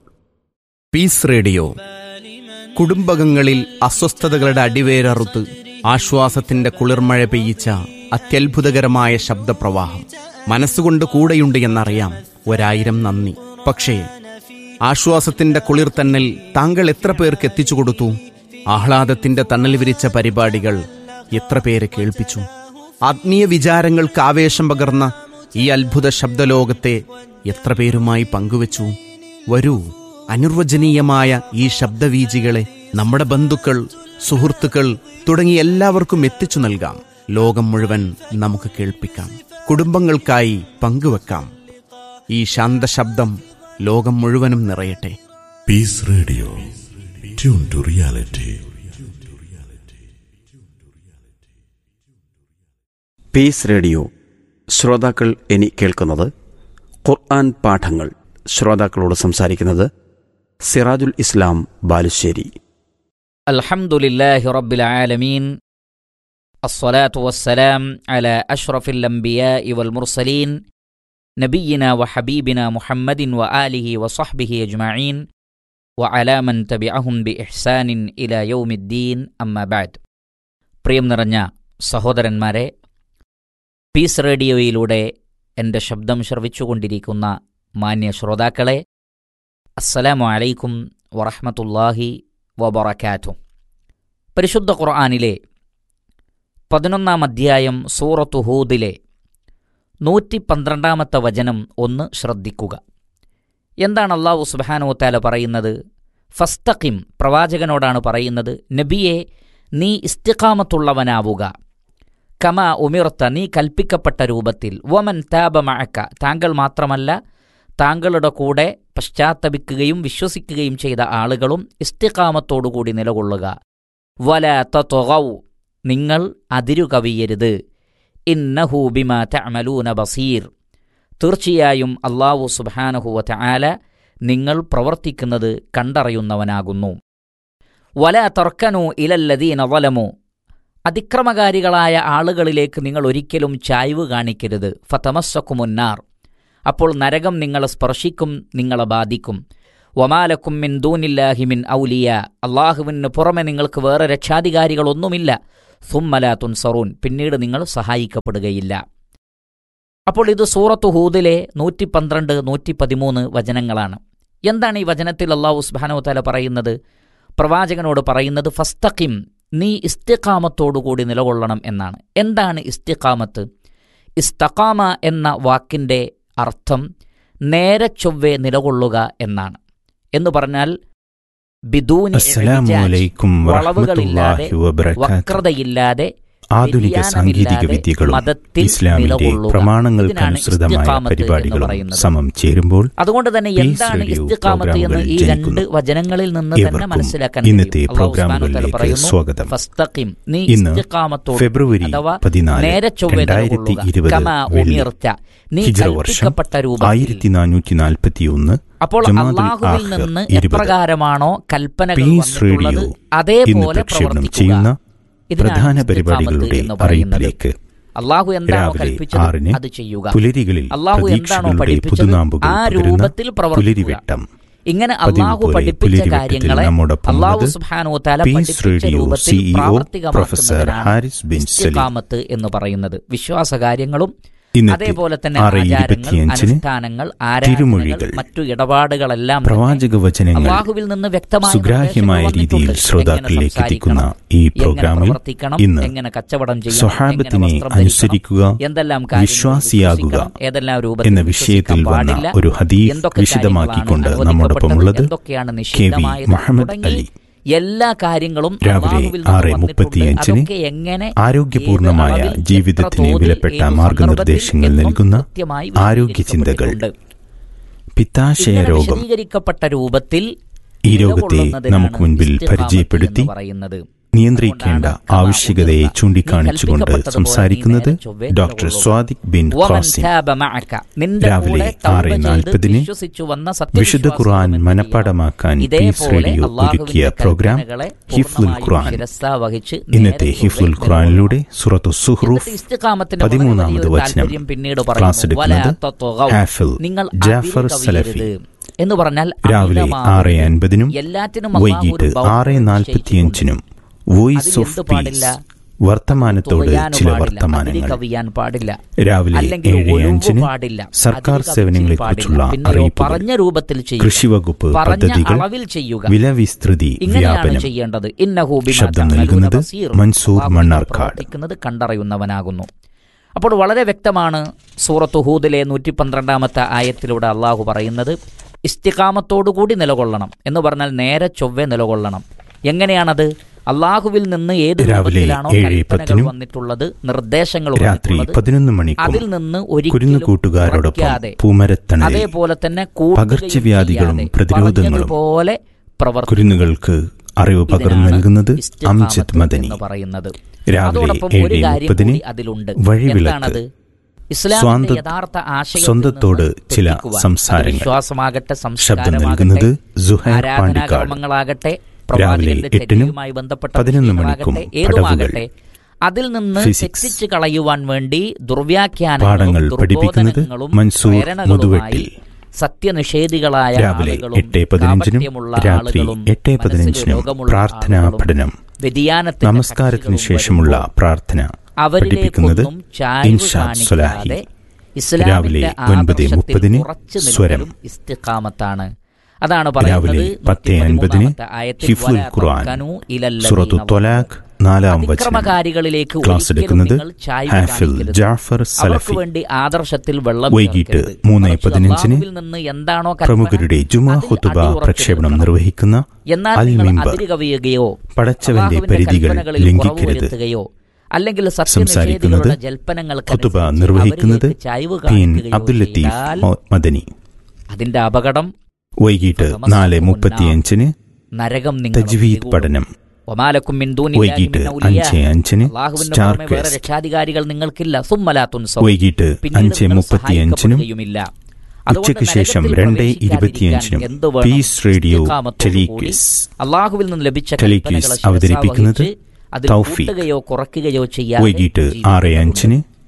പീസ് റേഡിയോ കുടുംബകങ്ങളിൽ അസ്വസ്ഥതകളുടെ അടിവേരറുത്ത് ആശ്വാസത്തിന്റെ കുളിർമഴ പെയ്യിച്ച അത്യത്ഭുതകരമായ ശബ്ദപ്രവാഹം മനസ്സുകൊണ്ട് കൂടെയുണ്ട് എന്നറിയാം ഒരായിരം നന്ദി പക്ഷേ ആശ്വാസത്തിന്റെ കുളിർത്തന്നൽ താങ്കൾ എത്ര പേർക്ക് എത്തിച്ചു കൊടുത്തു ആഹ്ലാദത്തിന്റെ തണൽ വിരിച്ച പരിപാടികൾ എത്ര പേരെ കേൾപ്പിച്ചു ആത്മീയ വിചാരങ്ങൾക്ക് ആവേശം പകർന്ന ഈ അത്ഭുത ശബ്ദലോകത്തെ എത്ര പേരുമായി പങ്കുവച്ചു വരൂ അനിർവചനീയമായ ഈ ശബ്ദവീജികളെ നമ്മുടെ ബന്ധുക്കൾ സുഹൃത്തുക്കൾ തുടങ്ങി എല്ലാവർക്കും എത്തിച്ചു നൽകാം ലോകം മുഴുവൻ നമുക്ക് കേൾപ്പിക്കാം കുടുംബങ്ങൾക്കായി പങ്കുവെക്കാം ഈ ശാന്തശബ്ദം ലോകം മുഴുവനും നിറയട്ടെ Peace Radio. Tune to reality. Peace radio ശ്രോതാക്കൾ ഇനി കേൾക്കുന്നത് ഖുർആൻ പാഠങ്ങൾ ശ്രോതാക്കളോട് സംസാരിക്കുന്നത് സിറാജുൽ ഇസ്ലാം ബാലുശ്ശേരി الحمد لله رب العالمين الصلاة والسلام على أشرف الأنبياء والمرسلين نبينا وحبيبنا محمد وآله وصحبه أجمعين وعلى من تبعهم بإحسان إلى يوم الدين أما بعد പ്രിയം നിറഞ്ഞ സഹോദരന്മാരെ പീസ് റേഡിയോയിലൂടെ എൻ്റെ ശബ്ദം ശ്രവിച്ചുകൊണ്ടിരിക്കുന്ന മാന്യ ശ്രോതാക്കളെ അസ്സലാമു അലൈക്കും വറഹ്മത്തുള്ളാഹി വബറക്കാറ്റു പരിശുദ്ധ ഖുർആാനിലെ പതിനൊന്നാം അധ്യായം സൂറത്തു ഹൂദിലെ നൂറ്റി പന്ത്രണ്ടാമത്തെ വചനം ഒന്ന് ശ്രദ്ധിക്കുക എന്താണ് അള്ളാഹു സുബാനോത്താല പറയുന്നത് ഫസ്തഖിം പ്രവാചകനോടാണ് പറയുന്നത് നബിയെ നീ ഇസ്തിഖാമത്തുള്ളവനാവുക കമ ഉമിർത്ത നീ കൽപ്പിക്കപ്പെട്ട രൂപത്തിൽ വമൻ താപ മഴക്ക താങ്കൾ മാത്രമല്ല താങ്കളുടെ കൂടെ പശ്ചാത്തപിക്കുകയും വിശ്വസിക്കുകയും ചെയ്ത ആളുകളും ഇസ്തിഖാമത്തോടുകൂടി നിലകൊള്ളുക വല തൊകൗ നിങ്ങൾ അതിരുകവിയരുത് ഇന്നഹു ബിമ തഅമലൂന ബസീർ തീർച്ചയായും അള്ളാഹു സുബ്ഹാനഹുവ തആല നിങ്ങൾ പ്രവർത്തിക്കുന്നത് കണ്ടറിയുന്നവനാകുന്നു വല തർക്കനു ഇലല്ലദീന വലമു അതിക്രമകാരികളായ ആളുകളിലേക്ക് നിങ്ങൾ ഒരിക്കലും ചായ്വ് കാണിക്കരുത് ഫതമസ്സക്കുമുന്നാർ അപ്പോൾ നരകം നിങ്ങളെ സ്പർശിക്കും നിങ്ങളെ ബാധിക്കും വമാലക്കും മിൻ ദൂനില്ലാഹി മിൻ ഔലിയ അള്ളാഹുവിന് പുറമെ നിങ്ങൾക്ക് വേറെ രക്ഷാധികാരികളൊന്നുമില്ല സുമ്മല തുൻസറൂൻ പിന്നീട് നിങ്ങൾ സഹായിക്കപ്പെടുകയില്ല അപ്പോൾ ഇത് സൂറത്ത് ഹൂദിലെ നൂറ്റി പന്ത്രണ്ട് നൂറ്റി പതിമൂന്ന് വചനങ്ങളാണ് എന്താണ് ഈ വചനത്തിൽ അള്ളാഹു സുബാനോ തല പറയുന്നത് പ്രവാചകനോട് പറയുന്നത് ഫസ്തഖിം നീ ഇസ്തിഖാമത്തോടുകൂടി നിലകൊള്ളണം എന്നാണ് എന്താണ് ഇസ്തിഖാമത്ത് ഇസ്തഖാമ എന്ന വാക്കിൻ്റെ അർത്ഥം നേരെ ചൊവ്വെ നിലകൊള്ളുക എന്നാണ് എന്ന് പറഞ്ഞാൽ ബിദൂനി അസ്സലാമു ഇഅ്ജാജ്, അലൈക്കും വളവുകളില്ലാതെ വറഹ്മത്തുള്ളാഹി വബറകാത്ത് വക്രതയില്ലാതെ ആധുനിക സാങ്കേതിക വ്യതിയാനമില്ലാതെ വിദ്യകളും മതത്തിൽ ഇസ്ലാമിന്റെ നിലകൊള്ളുക. പ്രമാണങ്ങൾക്കനുസൃതമായ ഇതിനാണ് ഇസ്തിഖാമത്ത് എന്ന് പരിപാടികളും പറയുന്നത്. സമം ചേരുമ്പോൾ അതുകൊണ്ട് തന്നെ പീസ് എന്താണ് റേഡിയോ ഇസ്തിഖാമത്ത് എന്ന് ഈ പ്രോഗ്രാമുകളിൽ രണ്ട് ജനിക്കുന്നു. വചനങ്ങളിൽ നിന്ന് തന്നെ ഏവർക്കും മനസ്സിലാക്കാൻ ഇന്നത്തെ കഴിയും. അല്ലാഹു സുബ്ഹാനഹു വതആല പ്രോഗ്രാമുകളിലേക്ക് പറയുന്നു, സ്വാഗതം. ഫസ്തഖിം, നീ ഇന്ന് ഇസ്തിഖാമത്തോട് ഫെബ്രുവരി അഥവാ പതിനാല് നേരെ ചൊവ്വെ രണ്ടായിരത്തി നിലകൊള്ളുക. ഇരുപത് കമാ വെള്ളി ഉമിർത്ത. നീ ഹിജ്റ വർഷം കൽപ്പിക്കപ്പെട്ട രൂപത്തിൽ ആയിരത്തി നാനൂറ്റി നാൽപ്പത്തി ഒന്ന് അപ്പോൾ ജമാഅത്തുൽ അള്ളാഹുവിൽ ആഖിർ നിന്ന് ഇരുപത്. എപ്രകാരമാണോ കൽപ്പനകൾ പീസ് വന്നിട്ടുള്ളത് റേഡിയോ ഇന്ന് അതേപോലെ പ്രക്ഷേപണം പ്രവർത്തിക്കുക ചെയ്യുന്ന ഇതിനാണ് പ്രധാന ഇസ്തിഖാമത്ത് പരിപാടികളുടെ എന്ന് പറയുന്നത്. അറിയിപ്പിലേക്ക് അള്ളാഹു എന്താണോ രാവിലെ കൽപ്പിച്ചത് ആറിന് അത് ചെയ്യുക പുലരികളിൽ അള്ളാഹു എന്താണോ പ്രതീക്ഷകളുടെ പഠിപ്പിച്ചത് പുതുനാമ്പുകൾ ആ പകരുന്ന രൂപത്തിൽ പ്രവർത്തിക്കുക പുലരിവെട്ടം ഇങ്ങനെ പതിവ് അള്ളാഹു പോലെ പഠിപ്പിച്ച പുലരിവെട്ടത്തിൽ കാര്യങ്ങളെ നമ്മോടൊപ്പം അള്ളാഹു ഉള്ളത് സുബ്ഹാനഹു വതആല പീസ് പഠിപ്പിച്ച റേഡിയോ രൂപത്തിൽ സിഇഒ പ്രൊഫസർ പ്രാവർത്തികമാക്കുന്നതിനാണ് ഹാരിസ് ബിൻ സലീം ഇസ്തിഖാമത്ത് എന്ന് പറയുന്നത് വിശ്വാസ കാര്യങ്ങളും ഇന്നത്തെ അതേപോലെ തന്നെ ആറ് ആചാരങ്ങൾ ഇരുപത്തിയഞ്ചിന് അനുഷ്ഠാനങ്ങൾ ആരാധനകൾ തിരുമൊഴികൾ മറ്റു ഇടപാടുകളെല്ലാം തന്നെ പ്രവാചക വചനങ്ങൾ അള്ളാഹുവിൽ നിന്ന് വ്യക്തമായ സുഗ്രാഹ്യമായ നിർദ്ദേശങ്ങൾ രീതിയിൽ വന്നിട്ടുണ്ട്. ശ്രോതാക്കളിലേക്ക് എങ്ങനെ എത്തിക്കുന്ന സംസാരിക്കണം, ഈ എങ്ങനെ പ്രോഗ്രാമിൽ പ്രവർത്തിക്കണം, ഇന്ന് എങ്ങനെ കച്ചവടം ചെയ്യണം, സ്വഹാബത്തിനെ എങ്ങനെ വസ്ത്രം ധരിക്കണം, അനുസരിക്കുക എന്തെല്ലാം കാര്യങ്ങൾ വിശ്വാസിയാകുക വിശ്വസിക്കണം, ഏതെല്ലാം രൂപത്തിൽ എന്ന വിഷയത്തിൽ വിശ്വസിക്കാൻ വന്ന പാടില്ല, ഒരു ഹദീഫ് എന്തൊക്കെ വിശദമാക്കിക്കൊണ്ട് കാര്യങ്ങളാണ് നമ്മോടൊപ്പമുള്ളത് എന്തൊക്കെയാണ് കെ വി നിഷിദ്ധമായത് മുഹമ്മദ് തുടങ്ങി അലി എല്ലാ കാര്യങ്ങളും രാവിലെ അള്ളാഹുവിൽ നിന്ന് ആറ് വന്നിട്ടുണ്ട്. മുപ്പത്തിയഞ്ചിന് അതൊക്കെ എങ്ങനെ ആരോഗ്യപൂർണമായ ഏത് അളവിൽ, ജീവിതത്തിന് എത്ര തോതിൽ, വിലപ്പെട്ട ഏത് മാർഗനിർദ്ദേശങ്ങൾ സന്ദർഭത്തിൽ നൽകുന്ന എന്നും കൃത്യമായി ആരോഗ്യ ചിന്തകൾ വിശദീകരിക്കപ്പെട്ടിട്ടുണ്ട്. പിത്താശയ ഇങ്ങനെ രോഗം വിശദീകരിക്കപ്പെട്ട രൂപത്തിൽ ഈ രോഗത്തെ നിലകൊള്ളുന്നതിനാണ് നമുക്ക് മുൻപിൽ ഇസ്തിഖാമത്ത് പരിചയപ്പെടുത്തി എന്ന് പറയുന്നത് നിയന്ത്രിക്കേണ്ട അതുകൊണ്ടാണ് ആവശ്യകതയെ കമാ ചൂണ്ടിക്കാണിച്ചുകൊണ്ട് ഉമിർത്ത. നീ സംസാരിക്കുന്നത് കൽപ്പിക്കപ്പെട്ടതുപോലെ നീ നേരെ ഡോക്ടർ ചൊവ്വേ സ്വാദിഖ് ബിൻ വമൻ ഖാസിം താബ മഅക. നിന്റെ രാവിലെ കൂടെ തൗബ ആറ് ചെയ്ത് നാൽപ്പതിന് വിശ്വസിച്ചു വന്ന വിശുദ്ധ ഖുർആൻ സത്യവിശ്വാസികളും എന്ത് മനഃപ്പാടമാക്കാൻ ചെയ്യണം? പീസ് ഇതേപോലെ റേഡിയോ അള്ളാഹുവിന്റെ ഒരുക്കിയ പ്രോഗ്രാം കൽപ്പനകളെ ഹിഫ്ലുൽ പൂർണ്ണമായും ഖുർആൻ ശിരസ്സാ വഹിച്ച് ഇന്നത്തെ നേരെ ഹിഫ്ലുൽ ചൊവ്വേ ഖുർആനിലൂടെ സുറത്തു എന്നിട്ട് സുഹ്റൂഫ് ഇസ്തിഖാമത്തിന്റെ വളരെ പതിമൂന്നാമത് വലിയൊരു വചനം താല്പര്യം പിന്നീട് ക്ലാസ് പറയുന്നു. വലാ എടുക്കുന്നത് തത്വഗൗ. ഹാഫിൽ നിങ്ങൾ ജാഫർ അതിര് സലഫി കവിയരുത്. എന്ന് പറഞ്ഞാൽ രാവിലെ അമിതമാവരുത്. ആറ് അൻപതിനും എല്ലാറ്റിനും അള്ളാഹു ഒരു വൈകിട്ട് boundary ആറ് നിശ്ചയിച്ചിട്ടുണ്ട്. നാൽപ്പത്തിയഞ്ചിനും വോയിസ് അതിൽ ഓഫ് എന്ത് പീസ് പാടില്ല? വർത്തമാനത്തോട് തുകയാനും ചില പാടില്ല, അതിര് വർത്തമാനങ്ങൾ കവിയാൻ പാടില്ല രാവിലെ അല്ലെങ്കിൽ ഏഴ് ഒഴിവ് അഞ്ചിന് പാടില്ല സർക്കാർ അതിര് കവിച്ചിൽ സേവനങ്ങളെക്കുറിച്ചുള്ള പാടില്ല. പിന്നെയോ അറിയിപ്പുകൾ പറഞ്ഞ രൂപത്തിൽ ചെയ്യുക കൃഷിവകുപ്പ് പറഞ്ഞ പദ്ധതികൾ അളവിൽ ചെയ്യുക വിലവിസ്തൃതി ഇങ്ങനെയാണ് വ്യാപനം ചെയ്യേണ്ടത് ഇന്നഹു ബിമാ ശബ്ദം തഅമലൂന നൽകുന്നത് ബസീർ. മൻസൂർ അള്ളാഹു മണ്ണാർക്കാട്. പ്രവർത്തിക്കുന്നത് കണ്ടറിയുന്നവനാകുന്നു അപ്പോൾ വളരെ വ്യക്തമാണ് സൂറത്ത് ഹൂദിലെ നൂറ്റി പന്ത്രണ്ടാമത്തെ ആയത്തിലൂടെ അള്ളാഹു പറയുന്നത് ഇസ്തിഖാമത്തോടുകൂടി നിലകൊള്ളണം എന്ന് പറഞ്ഞാൽ നേരെ ചൊവ്വെ നിലകൊള്ളണം എങ്ങനെയാണത് അള്ളാഹുവിൽ നിന്ന് ഏത് രാവിലെ രൂപത്തിലാണോ ഏഴ് കൽപ്പനകൾ പത്തിനും വന്നിട്ടുള്ളത് നിർദ്ദേശങ്ങൾ രാത്രി വന്നിട്ടുള്ളത് പതിനൊന്ന് മണിക്കും അതിൽ നിന്ന് ഒരിക്കലും കുരുന്നുകൂട്ടുകാരോടൊപ്പം കുറയ്ക്കാതെ, പൂമരത്തണലിൽ അതേപോലെ തന്നെ കൂട്ടുകയും പകർച്ചവ്യാധികളും ചെയ്യാതെ പ്രതിരോധങ്ങളും പറഞ്ഞതുപോലെ പ്രവർത്തിക്കുക കുരുന്നുകൾക്ക് അറിവ് പകർന്നു ഇതിനാണ് നൽകുന്നത് ഇസ്തിഖാമത്ത് അംജദ് മദനി എന്ന് പറയുന്നത് രാവിലെ അതോടൊപ്പം ഒരു ഏഴ് കാര്യം മുപ്പതിന് കൂടി അതിലുണ്ട് വഴിവിളക്ക് എന്താണത് ഇസ്ലാമിന്റെ സ്വാന്ത- യഥാർത്ഥ ആശയത്തിൽ സ്വന്തത്തോട് നിന്ന് ചില തെറ്റിക്കുവാൻ. സംസാരങ്ങൾ. അത് വിശ്വാസമാകട്ടെ ശബ്ദം സംസ്കാരമാകട്ടെ നൽകുന്നത് സുഹൈർ പാണ്ടിക്കാട് ആരാധനാകർമ്മങ്ങളാകട്ടെ രാവിലെ പ്രവാചകന്റെ എട്ടിനും ചര്യയുമായി ബന്ധപ്പെട്ട പതിനൊന്ന് വിഷയങ്ങളാകട്ടെ, മണിക്കും ഏതുമാകട്ടെ അതിൽ നിന്ന് ഫിസിക്സ്. തെറ്റിച്ച് കളയുവാൻ വേണ്ടി ദുർവ്യാഖ്യാനങ്ങളും പാഠങ്ങൾ പഠിപ്പിക്കുന്നത് ദുർബോധനങ്ങളും മൻസൂർ പ്രേരണകളുമായി മുതുവെട്ടിൽ സത്യനിഷേധികളായ രാവിലെ ആളുകളും എട്ട് പതിനഞ്ചിനും കാപട്യമുള്ള രാത്രി ആളുകളും, എട്ട് മനസ്സിൽ പതിനഞ്ചിനും രോഗമുള്ള പ്രാർത്ഥനാ ആളുകളും, പഠനം വ്യതിയാനത്തിന്റെ നമസ്കാരത്തിന് കക്ഷികളും ശേഷമുള്ള വരുമ്പോൾ പ്രാർത്ഥന പഠിപ്പിക്കുന്നത് അവരിലേക്കൊന്നും ചായ്വ് ഇൻഷാദ് സ്വലാഹി കാണിക്കാതെ ഇസ്ലാമിന്റെ രാവിലെ ഒൻപത് ആദർശത്തിൽ മുപ്പതിന് ഉറച്ചു സ്വരം. നിൽക്കലും ഇസ്തിഖാമത്താണ് അതാണ് രാവിലെ പറയുന്നത് പത്ത് അൻപതിന് 113 ആയത്തിൽ ഹിഫ്ലുൽ വലാ ഖുർആൻ തർക്കനൂ ഇലല്ലദീന സുറത്തു ത്വലാഖ് നാലാം വചനം അതിക്രമകാരികളിലേക്ക് ക്ലാസ് ഒരിക്കലും എടുക്കുന്നത് നിങ്ങൾ ചായ്വ് ഹാഫിൽ കാണിക്കരുത്. ജാഫർ അവർക്ക് സലഫി വേണ്ടി ആദർശത്തിൽ വെള്ളം വൈകിട്ട് ചേർക്കരുത്. മൂന്ന് മറിച്ച് പതിനഞ്ചിന് അള്ളാഹുവിൽ നിന്ന് എന്താണോ കൽപ്പന, പ്രമുഖരുടെ ജുമാ അതിൽ ഹുത്തുബ അടിയുറച്ചു പ്രക്ഷേപണം നിൽക്കണം. നിർവഹിക്കുന്ന എന്നാൽ അൽ നിങ്ങൾ മിമ്പർ അതിര് കവിയുകയോ പടച്ചവന്റെ അള്ളാഹുവിന്റെ പരിധികൾ കൽപ്പനകളിൽ കുറവ് ലംഘിക്കരുത് വരുത്തുകയോ അല്ലെങ്കിൽ സംസാരിക്കുന്നത് സത്യനിഷേധികളുടെ ജൽപ്പനങ്ങൾക്ക് ഖുതുബ അനുസരിച്ച് നിർവഹിക്കുന്നത് അവരിലേക്ക് ചായ്വ് പീൻ കാണിക്കുകയോ അബ്ദുൽ ലത്തീഫ് ചെയ്താൽ മൊ- മദനി അതിന്റെ അപകടം വൈകിട്ട് നാല് മുപ്പത്തിയഞ്ചിന് നരകം നിങ്ങൾ തജ്വീദ് പഠനം ഒമാലക്കും മിൻ ദൂനില്ലാഹി വൈകിട്ട് മിൻ ഔലിയാ. അഞ്ച് അഞ്ചിന് അള്ളാഹുവിന്റെ സ്റ്റാർ പുറമെ വേറെ ക്വസ്റ്റ് രക്ഷാധികാരികൾ നിങ്ങൾക്കില്ല സുമ്മലാത്തുൻ സൗ. വൈകിട്ട് പിന്നീട് അഞ്ച് നിങ്ങൾ മുപ്പത്തിയഞ്ചിനും സഹായിക്കപ്പെടുകയുമില്ല. അതുകൊണ്ട് ഉച്ചയ്ക്ക് ശേഷം നരകത്തിൽ രണ്ട് പ്രവേശിക്കാതിരിക്കാൻ ഇരുപത്തിയഞ്ചിനും എന്ത് വേണം? പീസ് റേഡിയോ ഇസ്തിഖാമത്തോടുകൂടി ടെലിക്വിസ് അള്ളാഹുവിൽ നിന്ന് ലഭിച്ച ടെലിക്വിസ് കൽപ്പനകളെ ശിരസാ അവതരിപ്പിക്കുന്നത് വഹിച്ച് അതിൽ തൗഫീഖ്. കൂട്ടുകയോ കുറയ്ക്കുകയോ ചെയ്യാതെ വൈകിട്ട് ജീവിക്കുക ആറ് അഞ്ചിന്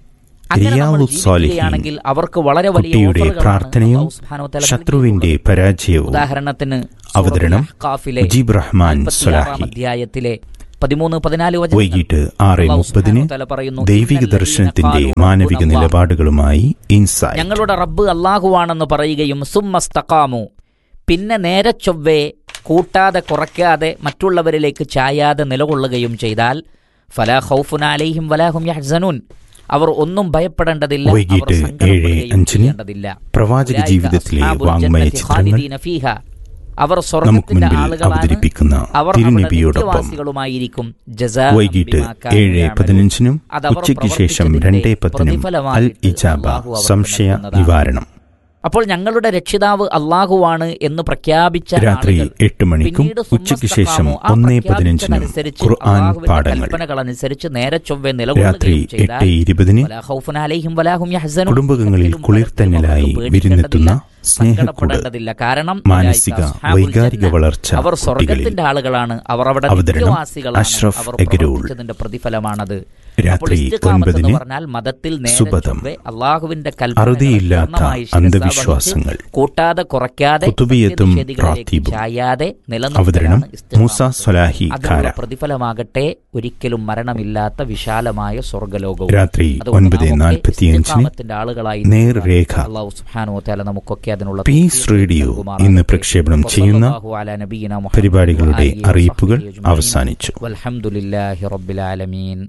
അങ്ങനെ നമ്മൾ റിയാദു സ്വാലിഹീൻ ജീവിക്കുകയാണെങ്കിൽ അവർക്ക് വളരെ വലിയ കുട്ടിയുടെ ഓഫറുകളാണ് പ്രാർത്ഥനയും അല്ലാഹു സുബ്ഹാനഹു വതആല ശത്രുവിന്റെ നൽകിയിട്ടുള്ളത്. പരാജയവും ഉദാഹരണത്തിന് അവതരണം സൂറത്തുൽ അഹ്ഖാഫിലെ മുജീബ് റഹ്മാൻ 46 സ്വലാഹി അധ്യായത്തിലെ പതിമൂന്ന് പതിനാല് വചനങ്ങൾ വൈകിട്ട് ആറ് അല്ലാഹു മുപ്പതിന് സുബ്ഹാനഹു വതആല പറയുന്നു, ദൈവിക "ഇന്നല്ലദീന ദർശനത്തിന്റെ ഖാലൂ മാനവിക റബ്ബുന അല്ലാഹ്." നിലപാടുകളുമായി ഇൻസൈറ്റ് ഞങ്ങളുടെ റബ്ബ് അള്ളാഹുവാണെന്ന് പറയുകയും സുമ്മസ്തക്കാമു പിന്നെ നേരെ ചൊവ്വേ കൂട്ടാതെ കുറയ്ക്കാതെ മറ്റുള്ളവരിലേക്ക് ചായാതെ നിലകൊള്ളുകയും ചെയ്താൽ ഫലാ ഖൗഫുൻ അലൈഹിം വലാഹും യഹ്സനൂൻ അവർ ഒന്നും ഭയപ്പെടേണ്ടതില്ല അവർ വൈകിട്ട് സങ്കടപ്പെടുകയും ഏഴ് അഞ്ചിന് ചെയ്യേണ്ടതില്ല. പ്രവാചക ഉലൈക ജീവിതത്തിലെ അസ്ഹാബുൽ വാങ്മയ ജന്നത്തി ചിത്രങ്ങൾ ഖാലിദീന ഫീഹ. അവർ നമുക്ക് സ്വർഗത്തിന്റെ മുൻപിൽ ആളുകളാണ് അവതരിപ്പിക്കുന്ന അവർ അവിടെ തിരുനബിയോടൊപ്പം നിത്യവാസികളുമായിരിക്കും ജസാഅൻ വൈകിട്ട് ബിമാ കാനൂ ഏഴ് യഅമലൂൻ. പതിനഞ്ചിനും അതവർ ഉച്ചയ്ക്ക് ശേഷം പ്രവർത്തിച്ചതിന്റെ രണ്ടേ പത്തിനും അൽ പ്രതിഫലമായിട്ട് ഇജാബ അല്ലാഹു അവർക്ക് സംശയ നൽകുന്നതാണ്. നിവാരണം അപ്പോൾ ഞങ്ങളുടെ രക്ഷിതാവ് അള്ളാഹുവാണ് എന്ന് പ്രഖ്യാപിച്ച രാത്രി ആളുകൾ എട്ട് മണിക്കും പിന്നീട് ഉച്ചയ്ക്ക് സുമ്മസ്തഖാമു, ശേഷം ആ ഒന്നേ പതിനഞ്ചിനും പ്രഖ്യാപിച്ചതനുസരിച്ച് ഖുർആൻ അള്ളാഹുവിന്റെ പാഠങ്ങൾ കൽപ്പനകളനുസരിച്ച് നേരെ ചൊവ്വെ രാത്രി നിലകൊള്ളുകയും ചെയ്താൽ എട്ട് ഇരുപതിന് വലാ ഖൗഫുൻ അലൈഹിം വലാഹും യഹ്സനൂൻ. കുടുംബങ്ങളിൽ ഒരിക്കലും കുളിർത്തന്നലായി അവർക്ക് വിരുന്നെത്തുന്ന പേടിക്കേണ്ടതില്ല, സ്നേഹക്കൂട് സങ്കടപ്പെടേണ്ടതില്ല കാരണം മാനസിക ഉലൈക അസ്ഹാബുൽ വൈകാരിക ജന്ന. വളർച്ച അവർ കുട്ടികളിൽ സ്വർഗത്തിന്റെ ആളുകളാണ് അവർ അവിടെ അവതരണം നിത്യവാസികളാണ് അഷ്റഫ് അവർ എഗരൂൾ. പ്രവർത്തിച്ചതിന്റെ പ്രതിഫലമാണത് രാത്രി അപ്പോൾ ഇസ്തിഖാമത്ത് എന്ന് ഒൻപതിന് പറഞ്ഞാൽ മതത്തിൽ നേരെ സുബദം. ചൊവ്വെ അള്ളാഹുവിന്റെ കൽപ്പനകളെ അറുതിയില്ലാത്ത പൂർണ്ണമായി ശിരസാ അന്ധവിശ്വാസങ്ങൾ. വഹിച്ച് കൂട്ടാതെ കുറയ്ക്കാതെ കുത്തുബിയത്തും സത്യനിഷേധികളിലേക്ക് റാത്തീബും. ചായാതെ അവതരണം നിലനിർത്തലാണ് ഇസ്തിഖാമത്ത്. മൂസ സ്വലാഹി അതിനുള്ള ഖാര പ്രതിഫലമാകട്ടെ ഒരിക്കലും മരണമില്ലാത്ത വിശാലമായ സ്വർഗലോകവും രാത്രി അതുകൊണ്ട് ഒൻപത് നാമൊക്കെ നാൽപ്പത്തിയഞ്ചിന് ഇസ്തിഖാമത്തിന്റെ ആളുകളായി നേർരേഖ. അല്ലാഹു സുബ്ഹാനഹു വ തആല നമുക്കൊക്കെ അതിനുള്ള പീസ് തൗഫീഖ് റേഡിയോ നൽകുമാറാകട്ടെ. ഇന്ന് പ്രക്ഷേപണം ചെയ്യുന്ന വസല്ലല്ലാഹു അലാ നബിയിന മുഹമ്മദ് പരിപാടികളുടെ വആലിഹി അറിയിപ്പുകൾ വസഹ്ബിഹി അജ്മഈൻ. അവസാനിച്ചു വൽഹംദുലില്ലാഹി റബ്ബിൽ ആലമീൻ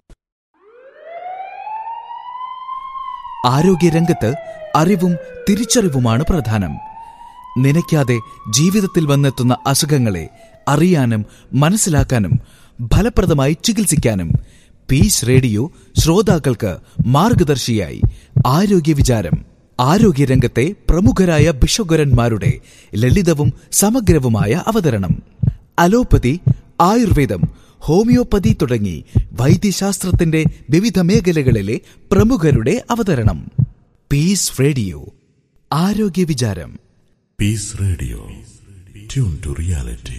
ആരോഗ്യരംഗത്ത് അറിവും തിരിച്ചറിവുമാണ് പ്രധാനം നനയ്ക്കാതെ ജീവിതത്തിൽ വന്നെത്തുന്ന അസുഖങ്ങളെ അറിയാനും മനസ്സിലാക്കാനും ഫലപ്രദമായി ചികിത്സിക്കാനും പീസ് റേഡിയോ ശ്രോതാക്കൾക്ക് മാർഗദർശിയായി ആരോഗ്യ വിചാരം ആരോഗ്യരംഗത്തെ പ്രമുഖരായ ബിഷഗുരന്മാരുടെ ലളിതവും സമഗ്രവുമായ അവതരണം അലോപ്പതി ആയുർവേദം ഹോമിയോപ്പതി തുടങ്ങി വൈദ്യശാസ്ത്രത്തിന്റെ വിവിധ മേഖലകളിലെ പ്രമുഖരുടെ അവതരണം പീസ് റേഡിയോ ആരോഗ്യ വിചാരം Peace Radio. Tune to reality.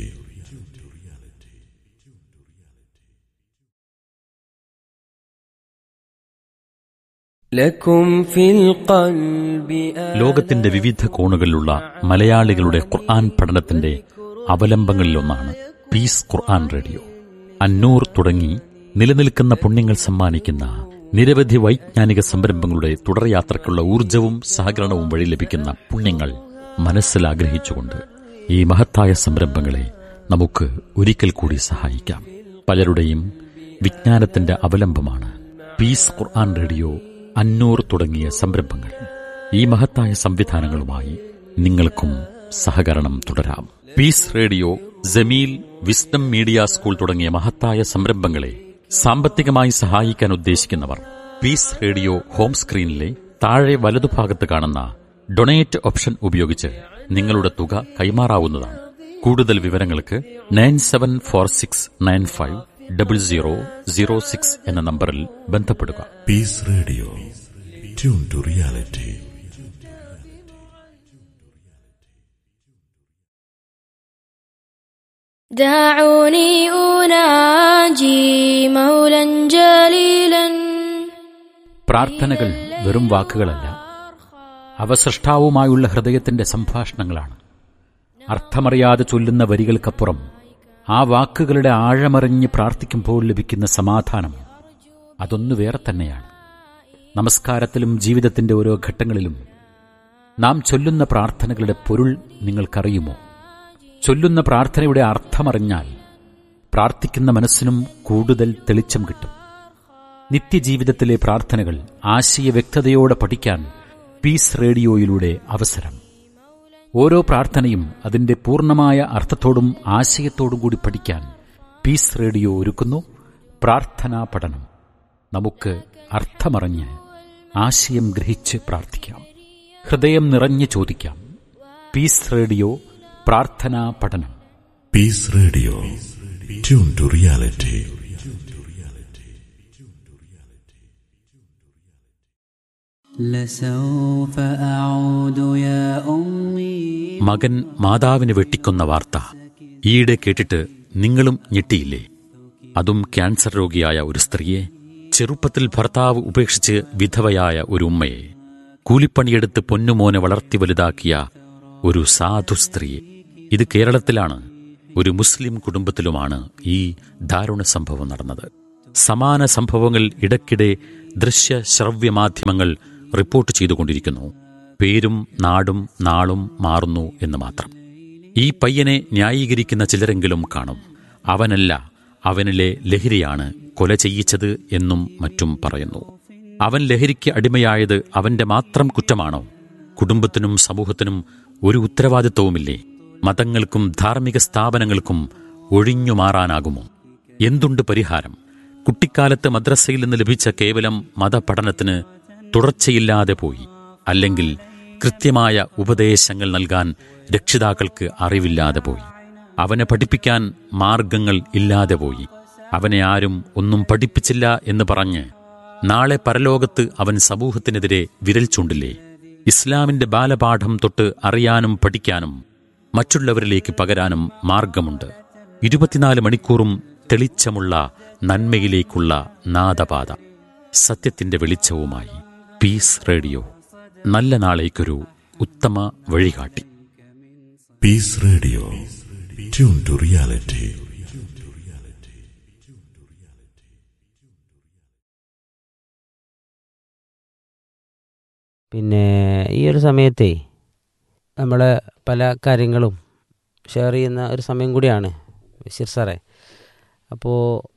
لكم في القلب ലോകത്തിന്റെ വിവിധ കോണുകളിലുള്ള മലയാളികളുടെ ഖുർആൻ പഠനത്തിന്റെ അവലംബങ്ങളിലൊന്നാണ് പീസ് ഖുർആൻ റേഡിയോ അന്നൂർ തുടങ്ങി നിലനിൽക്കുന്ന പുണ്യങ്ങൾ സമ്മാനിക്കുന്ന നിരവധി വൈജ്ഞാനിക സംരംഭങ്ങളുടെ തുടർയാത്രയ്ക്കുള്ള ഊർജവും സഹകരണവും വഴി ലഭിക്കുന്ന പുണ്യങ്ങൾ മനസ്സിലാഗ്രഹിച്ചുകൊണ്ട് ഈ മഹത്തായ സംരംഭങ്ങളെ നമുക്ക് ഒരിക്കൽ കൂടി സഹായിക്കാം പലരുടെയും വിജ്ഞാനത്തിന്റെ അവലംബമാണ് പീസ് ഖുർആൻ റേഡിയോ അന്നൂർ തുടങ്ങിയ സംരംഭങ്ങൾ ഈ മഹത്തായ സംവിധാനങ്ങളുമായി നിങ്ങൾക്കും സഹകരണം തുടരാം peace radio Jameel wisdom media school തുടങ്ങിയ മഹത്തായ സംരംഭങ്ങളെ സാമ്പത്തികമായി സഹായിക്കാൻ ഉദ്ദേശിക്കുന്നവർ പീസ് റേഡിയോ ഹോം സ്ക്രീനിലെ താഴെ വലതുഭാഗത്ത് കാണുന്ന ഡൊണേറ്റ് ഓപ്ഷൻ ഉപയോഗിച്ച് നിങ്ങളുടെ തുക കൈമാറാവുന്നതാണ് കൂടുതൽ വിവരങ്ങൾക്ക് nine seven four six nine five double zero zero six എന്ന നമ്പറിൽ ബന്ധപ്പെടുക Peace Radio. Tune to reality. دعوني أناجي مولا جليلا പ്രാർത്ഥനകൾ വെറും വാക്കുകളല്ല അവ സൃഷ്ടാവുമായുള്ള ഹൃദയത്തിന്റെ സംഭാഷണങ്ങളാണ് അർത്ഥമറിയാതെ ചൊല്ലുന്ന വരികൾക്കപ്പുറം ആ വാക്കുകളുടെ ആഴമറിഞ്ഞ് പ്രാർത്ഥിക്കുമ്പോൾ ലഭിക്കുന്ന സമാധാനം അതൊന്നു വേറെ തന്നെയാണ് നമസ്കാരത്തിലും ജീവിതത്തിന്റെ ഓരോ ഘട്ടങ്ങളിലും നാം ചൊല്ലുന്ന പ്രാർത്ഥനകളുടെ പൊരുൾ നിങ്ങൾക്കറിയുമോ ചൊല്ലുന്ന പ്രാർത്ഥനയുടെ അർത്ഥമറിഞ്ഞാൽ പ്രാർത്ഥിക്കുന്ന മനസ്സിനും കൂടുതൽ തെളിച്ചം കിട്ടും നിത്യജീവിതത്തിലെ പ്രാർത്ഥനകൾ ആശയ വ്യക്തതയോടെ പഠിക്കാൻ പീസ് റേഡിയോയിലൂടെ അവസരം ഓരോ പ്രാർത്ഥനയും അതിന്റെ പൂർണ്ണമായ അർത്ഥത്തോടും ആശയത്തോടും കൂടി പഠിക്കാൻ പീസ് റേഡിയോ ഒരുക്കുന്നു പ്രാർത്ഥനാ പഠനം നമുക്ക് അർത്ഥമറിഞ്ഞ് ആശയം ഗ്രഹിച്ച് പ്രാർത്ഥിക്കാം ഹൃദയം നിറഞ്ഞ് ചോദിക്കാം പീസ് റേഡിയോ പ്രാർത്ഥനാ പഠനം Peace Radio. Tune to reality. لسوف أعود يا أمي മകൻ മാതാവിനെ വെട്ടിക്കൊന്ന വാർത്ത ഈയിടെ കേട്ടിട്ട് നിങ്ങളും ഞെട്ടിയില്ലേ അതും ക്യാൻസർ രോഗിയായ ഒരു സ്ത്രീയെ ചെറുപ്പത്തിൽ ഭർത്താവ് ഉപേക്ഷിച്ച് വിധവയായ ഒരു ഉമ്മയെ കൂലിപ്പണിയെടുത്ത് പൊന്നുമോനെ വളർത്തി വലുതാക്കിയ ഒരു സാധു സ്ത്രീയെ ഇത് കേരളത്തിലാണ് ഒരു മുസ്ലിം കുടുംബത്തിലുമാണ് ഈ ദാരുണ സംഭവം നടന്നത് സമാന സംഭവങ്ങൾ ഇടയ്ക്കിടെ ദൃശ്യ ശ്രവ്യ മാധ്യമങ്ങൾ റിപ്പോർട്ട് ചെയ്തുകൊണ്ടിരിക്കുന്നു പേരും നാടും നാളും മാറുന്നു എന്ന് മാത്രം ഈ പയ്യനെ ന്യായീകരിക്കുന്ന ചിലരെങ്കിലും കാണും അവനല്ല അവനിലെ ലഹരിയാണ് കൊല ചെയ്യിച്ചത് എന്നും മറ്റും പറയുന്നു അവൻ ലഹരിക്ക് അടിമയായത് അവന്റെ മാത്രം കുറ്റമാണോ കുടുംബത്തിനും സമൂഹത്തിനും ഒരു ഉത്തരവാദിത്വവുമില്ലേ മതങ്ങൾക്കും ധാർമ്മിക സ്ഥാപനങ്ങൾക്കും ഒഴിഞ്ഞു മാറാനാകുമോ എന്തുണ്ട് പരിഹാരം കുട്ടിക്കാലത്ത് മദ്രസയിൽ നിന്ന് ലഭിച്ച കേവലം മതപഠനത്തിന് തുടർച്ചയില്ലാതെ പോയി അല്ലെങ്കിൽ കൃത്യമായ ഉപദേശങ്ങൾ നൽകാൻ രക്ഷിതാക്കൾക്ക് അറിവില്ലാതെ പോയി അവനെ പഠിപ്പിക്കാൻ മാർഗങ്ങൾ ഇല്ലാതെ പോയി അവനെ ആരും ഒന്നും പഠിപ്പിച്ചില്ല എന്ന് പറഞ്ഞ് നാളെ പരലോകത്ത് അവൻ സമൂഹത്തിനെതിരെ വിരൽ ചൂണ്ടില്ലേ ഇസ്ലാമിന്റെ ബാലപാഠം തൊട്ട് അറിയാനും പഠിക്കാനും മറ്റുള്ളവരിലേക്ക് പകരാനും മാർഗമുണ്ട് ഇരുപത്തിനാല് മണിക്കൂറും തെളിച്ചമുള്ള നന്മയിലേക്കുള്ള നാദപാത സത്യത്തിന്റെ വെളിച്ചവുമായി പീസ് റേഡിയോ നല്ല നാളേക്കൊരു ഉത്തമ വഴികാട്ടി peace radio tune to reality പിന്നെ ഈ ഒരു സമയത്തേ നമ്മൾ പല കാര്യങ്ങളും ഷെയർ ചെയ്യുന്ന ഒരു സമയം കൂടിയാണ് ബഷീർ സാറേ അപ്പോൾ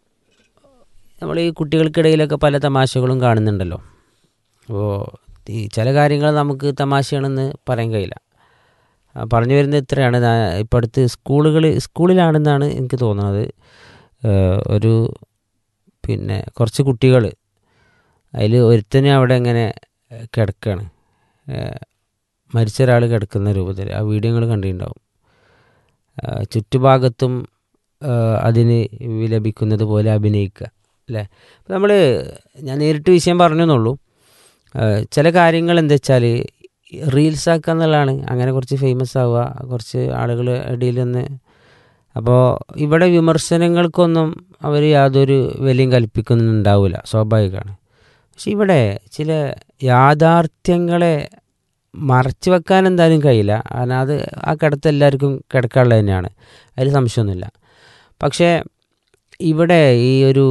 നമ്മൾ ഈ കുട്ടികൾക്കിടയിലൊക്കെ പല തമാശകളും കാണുന്നുണ്ടല്ലോ അപ്പോൾ ഈ ചില കാര്യങ്ങൾ നമുക്ക് തമാശയാണെന്ന് പറയാൻ കഴിയില്ല ആ, പറഞ്ഞു വരുന്നത് ഇത്രയാണ് ഞാൻ- ഇപ്പോൾ അടുത്ത് സ്കൂളുകൾ സ്കൂളിലാണെന്നാണ് എനിക്ക് തോന്നുന്നത് ഏഹ്, ഒരു പിന്നെ കുറച്ച് കുട്ടികൾ അതിൽ ഒരുത്തനെ അവിടെ ഇങ്ങനെ കിടക്കുകയാണ് ഏഹ്, മരിച്ച ഒരാൾ കിടക്കുന്ന രൂപത്തിൽ ആ വീഡിയോ നിങ്ങൾ കണ്ടിട്ടുണ്ടാവും ആ, ചുറ്റുഭാഗത്തും ആ, അതിന് വിലപിക്കുന്നത് പോലെ അഭിനയിക്കുക അല്ലേ അപ്പോൾ നമ്മൾ ഞാൻ നേരിട്ട് വിഷയം പറഞ്ഞെന്നുള്ളൂ ആ, ചില കാര്യങ്ങൾ എന്താ വെച്ചാൽ റീൽസ് ആക്കുക എന്നുള്ളതാണ് അങ്ങനെ കുറച്ച് ഫേമസ് ആവുക കുറച്ച് ആളുകൾ ഇടയിൽ നിന്ന് അപ്പോൾ ഇവിടെ വിമർശനങ്ങൾക്കൊന്നും അവർ യാതൊരു വിലയും കൽപ്പിക്കുന്നുണ്ടാവില്ല സ്വാഭാവികമാണ് പക്ഷെ ഇവിടെ ചില യാഥാർത്ഥ്യങ്ങളെ മറച്ചു വെക്കാൻ എന്തായാലും കഴിയില്ല കാരണം അത് ആ കിടത്ത് എല്ലാവർക്കും കിടക്കാനുള്ളത് തന്നെയാണ് അതിൽ സംശയമൊന്നുമില്ല പക്ഷേ ഇവിടെ ഈ ഒരു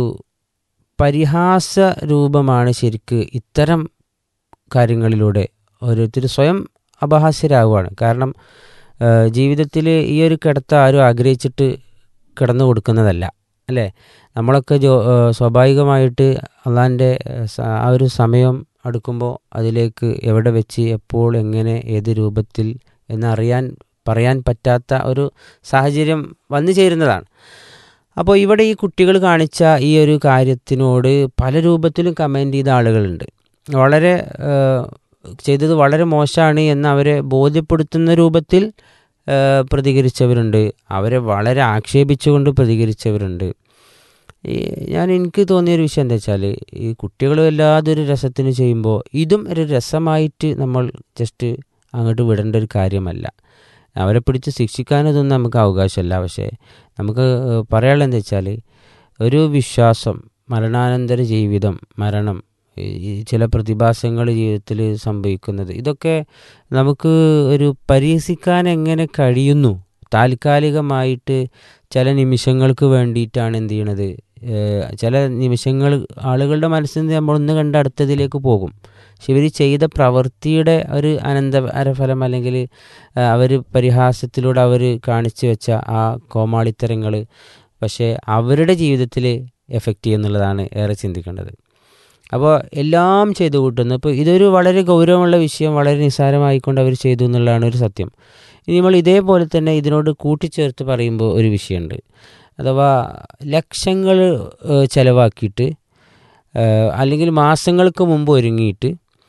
പരിഹാസ രൂപമാണ് ശരിക്ക് ഇത്തരം കാര്യങ്ങളിലൂടെ ഓരോരുത്തർ സ്വയം അപഹാസ്യരാകുവാണ് കാരണം ജീവിതത്തിൽ ഈ ഒരു കിടത്ത ആരും ആഗ്രഹിച്ചിട്ട് കിടന്നു കൊടുക്കുന്നതല്ല അല്ലേ നമ്മളൊക്കെ ജോ ആ, സ്വാഭാവികമായിട്ട് അള്ളാൻ്റെ ആ ഒരു സമയം അടുക്കുമ്പോൾ അതിലേക്ക് എവിടെ വെച്ച് എപ്പോൾ എങ്ങനെ ഏത് രൂപത്തിൽ എന്നറിയാൻ പറയാൻ പറ്റാത്ത ഒരു സാഹചര്യം വന്നു ചേരുന്നതാണ് അപ്പോൾ ഇവിടെ ഈ കുട്ടികൾ കാണിച്ച ഈ ഒരു കാര്യത്തിനോട് പല രൂപത്തിലും കമൻ്റ് ചെയ്ത ആളുകളുണ്ട് വളരെ ആ, ചെയ്തത് വളരെ മോശമാണ് എന്ന് അവരെ ബോധ്യപ്പെടുത്തുന്ന രൂപത്തിൽ ആ, പ്രതികരിച്ചവരുണ്ട് അവരെ വളരെ ആക്ഷേപിച്ചുകൊണ്ട് പ്രതികരിച്ചവരുണ്ട് ഈ ഞാൻ എനിക്ക് തോന്നിയൊരു വിഷയം എന്താ വെച്ചാൽ ഈ കുട്ടികൾ വല്ലാതെ ഒരു രസത്തിന് ചെയ്യുമ്പോൾ ഇതും ഒരു രസമായിട്ട് നമ്മൾ ജസ്റ്റ് അങ്ങോട്ട് വിടേണ്ട ഒരു കാര്യമല്ല അവരെ പിടിച്ച് ശിക്ഷിക്കാനതൊന്നും നമുക്ക് അവകാശമല്ല പക്ഷേ നമുക്ക് പറയാനുള്ളത് എന്താ വെച്ചാൽ ഒരു വിശ്വാസം മരണാനന്തര ജീവിതം മരണം ഈ ഈ ചില പ്രതിഭാസങ്ങൾ ജീവിതത്തിൽ സംഭവിക്കുന്നത് ഇതൊക്കെ നമുക്ക് ഒരു പരിഹസിക്കാൻ എങ്ങനെ കഴിയുന്നു താൽക്കാലികമായിട്ട് ചില നിമിഷങ്ങൾക്ക് വേണ്ടിയിട്ടാണ് എന്ത് ചെയ്യണത് ഏഹ് ചില നിമിഷങ്ങൾ ആളുകളുടെ മനസ്സിൽ നിന്ന് നമ്മളൊന്ന് കണ്ട് അടുത്തതിലേക്ക് പോകും പക്ഷെ ഇവർ ചെയ്ത പ്രവൃത്തിയുടെ ഒരു അനന്തരഫലം അല്ലെങ്കിൽ അവർ പരിഹാസത്തിലൂടെ അവർ കാണിച്ചു വെച്ച ആ കോമാളിത്തരങ്ങൾ പക്ഷേ അവരുടെ ജീവിതത്തിൽ എഫക്റ്റ് ചെയ്യുന്നുള്ളതാണ് ഏറെ ചിന്തിക്കേണ്ടത് അപ്പോൾ എല്ലാം ചെയ്തു കൂട്ടുന്നു ഇപ്പോൾ ഇതൊരു വളരെ ഗൗരവമുള്ള വിഷയം വളരെ നിസ്സാരമായിക്കൊണ്ട് അവർ ചെയ്തു എന്നുള്ളതാണ് ഒരു സത്യം ഇനി നമ്മൾ ഇതേപോലെ തന്നെ ഇതിനോട് കൂട്ടിച്ചേർത്ത് പറയുമ്പോൾ ഒരു വിഷയമുണ്ട് അഥവാ ലക്ഷങ്ങൾ ഏഹ്, ചിലവാക്കിയിട്ട് ഏഹ്, അല്ലെങ്കിൽ മാസങ്ങൾക്ക് മുമ്പ് ഒരുങ്ങിയിട്ട്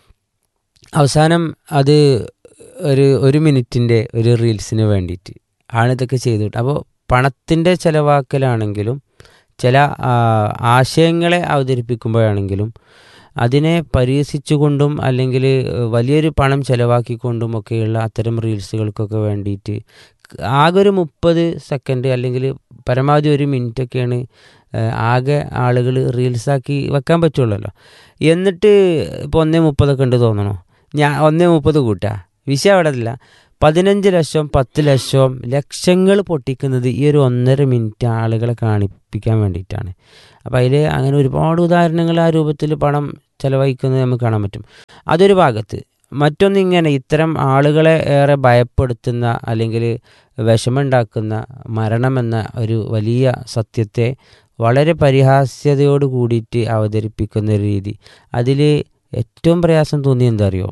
അവസാനം അത് ഒരു ഒരു മിനിറ്റിൻ്റെ ഒരു റീൽസിന് വേണ്ടിയിട്ട് ആണ് ഇതൊക്കെ ചെയ്തു അപ്പോൾ പണത്തിൻ്റെ ചിലവാക്കലാണെങ്കിലും ചില ആ, ആശയങ്ങളെ അവതരിപ്പിക്കുമ്പോഴാണെങ്കിലും അതിനെ പരിഹസിച്ചുകൊണ്ടും അല്ലെങ്കിൽ വലിയൊരു പണം ചിലവാക്കിക്കൊണ്ടും ഒക്കെയുള്ള അത്തരം റീൽസുകൾക്കൊക്കെ വേണ്ടിയിട്ട് ആകെ ഒരു മുപ്പത് സെക്കൻഡ് അല്ലെങ്കിൽ പരമാവധി ഒരു മിനിറ്റൊക്കെയാണ് ഏഹ്, ആകെ ആളുകൾ റീൽസാക്കി വെക്കാൻ പറ്റുള്ളല്ലോ എന്നിട്ട് ഇപ്പോൾ ഒന്നേ മുപ്പതൊക്കെ ഉണ്ട് തോന്നണോ ഞാൻ ഒന്നേ മുപ്പത് കൂട്ടാ വിഷയം അവിടെ ഇല്ല പതിനഞ്ച് ലക്ഷം പത്ത് ലക്ഷം ലക്ഷങ്ങൾ പൊട്ടിക്കുന്നത് ഈ ഒരു ഒന്നര മിനിറ്റ് ആളുകളെ കാണിപ്പിക്കാൻ വേണ്ടിയിട്ടാണ് അപ്പോൾ അതിൽ അങ്ങനെ ഒരുപാട് ഉദാഹരണങ്ങൾ ആ രൂപത്തിൽ പണം ചിലവഴിക്കുന്നത് നമുക്ക് കാണാൻ പറ്റും അതൊരു ഭാഗത്ത് മറ്റൊന്ന് ഇങ്ങനെ ഇത്തരം ആളുകളെ ഏറെ ഭയപ്പെടുത്തുന്ന അല്ലെങ്കിൽ വിഷമുണ്ടാക്കുന്ന മരണമെന്ന ഒരു വലിയ സത്യത്തെ വളരെ പരിഹാസ്യതയോട് കൂടിയിട്ട് അവതരിപ്പിക്കുന്ന ഒരു രീതി അതിൽ ഏറ്റവും പ്രയാസം തോന്നി എന്താ അറിയോ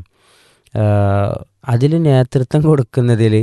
അതിൽ നേതൃത്വം കൊടുക്കുന്നതിൽ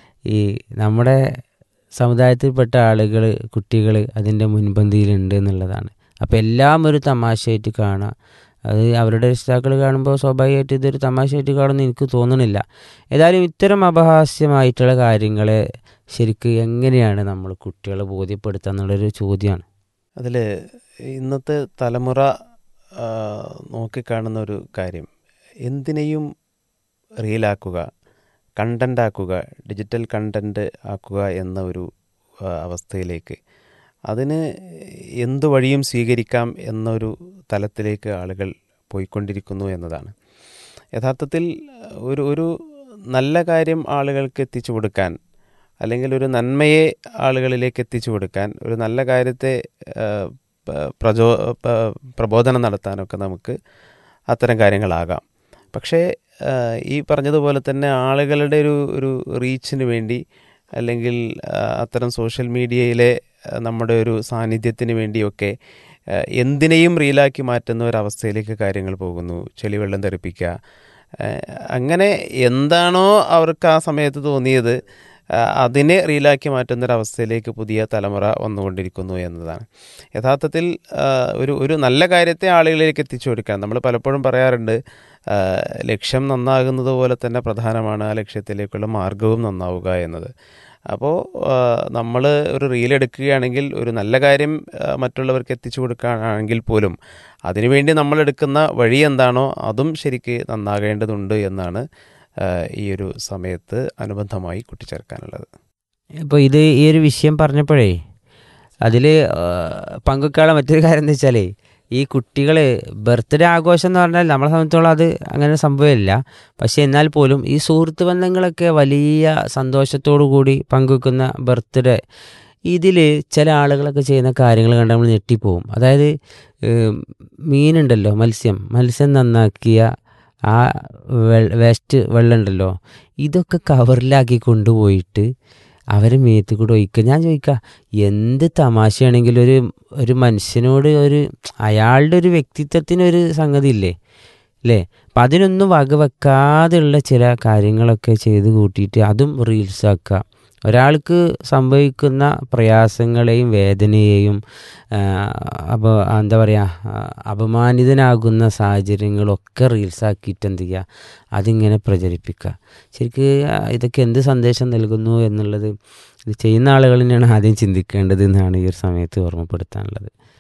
ഈ നമ്മുടെ സമുദായത്തിൽപ്പെട്ട ആളുകൾ കുട്ടികൾ അതിൻ്റെ മുൻപന്തിയിലുണ്ട് എന്നുള്ളതാണ് അപ്പോൾ എല്ലാം ഒരു തമാശയായിട്ട് കാണുക അത് അവരുടെ രക്ഷിതാക്കൾ കാണുമ്പോൾ സ്വാഭാവികമായിട്ട് ഇതൊരു തമാശയായിട്ട് കാണുമെന്ന് എനിക്ക് തോന്നണില്ല ഏതായാലും ഇത്തരം അപഹാസ്യമായിട്ടുള്ള കാര്യങ്ങളെ ശരിക്ക് എങ്ങനെയാണ് നമ്മൾ കുട്ടികളെ ബോധ്യപ്പെടുത്തുക എന്നുള്ളൊരു ചോദ്യമാണ് അതിൽ ഇന്നത്തെ തലമുറ ആ, നോക്കിക്കാണുന്ന ഒരു കാര്യം എന്തിനേയും റീലാക്കുക കണ്ടൻ്റ് ആക്കുക ഡിജിറ്റൽ കണ്ടൻ്റ് ആക്കുക എന്ന ഒരു ആ, അവസ്ഥയിലേക്ക് അതിന് എന്തു വഴിയും സ്വീകരിക്കാം എന്നൊരു തലത്തിലേക്ക് ആളുകൾ പോയിക്കൊണ്ടിരിക്കുന്നു എന്നതാണ് യഥാർത്ഥത്തിൽ ഒരു ഒരു നല്ല കാര്യം ആളുകൾക്ക് എത്തിച്ചു കൊടുക്കാൻ അല്ലെങ്കിൽ ഒരു നന്മയെ ആളുകളിലേക്ക് എത്തിച്ചു കൊടുക്കാൻ ഒരു നല്ല കാര്യത്തെ ആ, പ- പ്രചോ പ- പ്രബോധനം നടത്താനൊക്കെ നമുക്ക് അത്തരം കാര്യങ്ങളാകാം പക്ഷേ ആ, ഈ പറഞ്ഞതുപോലെ തന്നെ ആളുകളുടെ ഒരു ഒരു റീച്ചിന് വേണ്ടി അല്ലെങ്കിൽ ആ, അത്തരം സോഷ്യൽ മീഡിയയിലെ ആ, നമ്മുടെ ഒരു സാന്നിധ്യത്തിന് വേണ്ടിയൊക്കെ ആ, എന്തിനേയും റീലാക്കി മാറ്റുന്ന ഒരവസ്ഥയിലേക്ക് കാര്യങ്ങൾ പോകുന്നു ചെളിവെള്ളം തെറിപ്പിക്കുക ആ, അങ്ങനെ എന്താണോ അവർക്ക് ആ സമയത്ത് തോന്നിയത് ആ, അതിനെ റീലാക്കി മാറ്റുന്നൊരവസ്ഥയിലേക്ക് പുതിയ തലമുറ വന്നുകൊണ്ടിരിക്കുന്നു എന്നതാണ് യഥാർത്ഥത്തിൽ ആ, ഒരു ഒരു നല്ല കാര്യത്തെ ആളുകളിലേക്ക് എത്തിച്ചു കൊടുക്കാൻ നമ്മൾ പലപ്പോഴും പറയാറുണ്ട് ആ, ലക്ഷ്യം നന്നാകുന്നത് പോലെ തന്നെ പ്രധാനമാണ് ആ ലക്ഷ്യത്തിലേക്കുള്ള മാർഗവും നന്നാവുക എന്നത് അപ്പോൾ നമ്മൾ ഒരു റീൽ എടുക്കുകയാണെങ്കിൽ ഒരു നല്ല കാര്യം ആ, മറ്റുള്ളവർക്ക് എത്തിച്ചു കൊടുക്കുകയാണെങ്കിൽ പോലും അതിനുവേണ്ടി നമ്മൾ എടുക്കുന്ന വഴി എന്താണോ അതും ശരിക്ക് നന്നാകേണ്ടതുണ്ട് എന്നാണ് ആ, ഈ ഒരു സമയത്ത് അനുബന്ധമായി കൂട്ടിച്ചേർക്കാനുള്ളത് ഇപ്പോൾ ഇത് ഈ ഒരു വിഷയം പറഞ്ഞപ്പോഴേ അതിൽ പങ്കുവെക്കാനുള്ള മറ്റൊരു കാര്യം എന്താ വെച്ചാലേ ഈ കുട്ടികൾ ബർത്ത്ഡേ ആഘോഷം എന്ന് പറഞ്ഞാൽ നമ്മളെ സംബന്ധിച്ചോളം അത് അങ്ങനെ സംഭവമില്ല പക്ഷേ എന്നാൽ പോലും ഈ സുഹൃത്ത് ബന്ധങ്ങളൊക്കെ വലിയ സന്തോഷത്തോടു കൂടി പങ്കുവെക്കുന്ന ബർത്ത്ഡേ ഇതിൽ ചില ആളുകളൊക്കെ ചെയ്യുന്ന കാര്യങ്ങൾ കണ്ട് നമ്മൾ ഞെട്ടിപ്പോവും അതായത് ഏം, മീനുണ്ടല്ലോ മത്സ്യം മത്സ്യം നന്നാക്കിയ ആ വേസ്റ്റ് വെള്ളം ഉണ്ടല്ലോ ഇതൊക്കെ കവറിലാക്കി കൊണ്ടുപോയിട്ട് അവരെ മേത്ത് കൂടെ ഒഴിക്കുക ഞാൻ ചോദിക്കുക എന്ത് തമാശയാണെങ്കിലും ഒരു ഒരു മനുഷ്യനോട് ഒരു അയാളുടെ ഒരു വ്യക്തിത്വത്തിനൊരു സംഗതി ഇല്ലേ അല്ലേ അപ്പം അതിനൊന്നും വകവെക്കാതെയുള്ള ചില കാര്യങ്ങളൊക്കെ ചെയ്ത് കൂട്ടിയിട്ട് അതും റീൽസ് ആക്കുക ഒരാൾക്ക് സംഭവിക്കുന്ന പ്രയാസങ്ങളെയും വേദനയെയും അപ്പോൾ എന്താ പറയുക അപമാനിതനാകുന്ന സാഹചര്യങ്ങളൊക്കെ റീൽസാക്കിയിട്ട് എന്ത് ചെയ്യുക അതിങ്ങനെ പ്രചരിപ്പിക്കുക ശരിക്ക് ആ, ഇതൊക്കെ എന്ത് സന്ദേശം നൽകുന്നു എന്നുള്ളത് ഇത് ചെയ്യുന്ന ആളുകൾ തന്നെയാണ് ആദ്യം ചിന്തിക്കേണ്ടത് എന്നാണ് ഈ ഒരു സമയത്ത് ഓർമ്മപ്പെടുത്താനുള്ളത്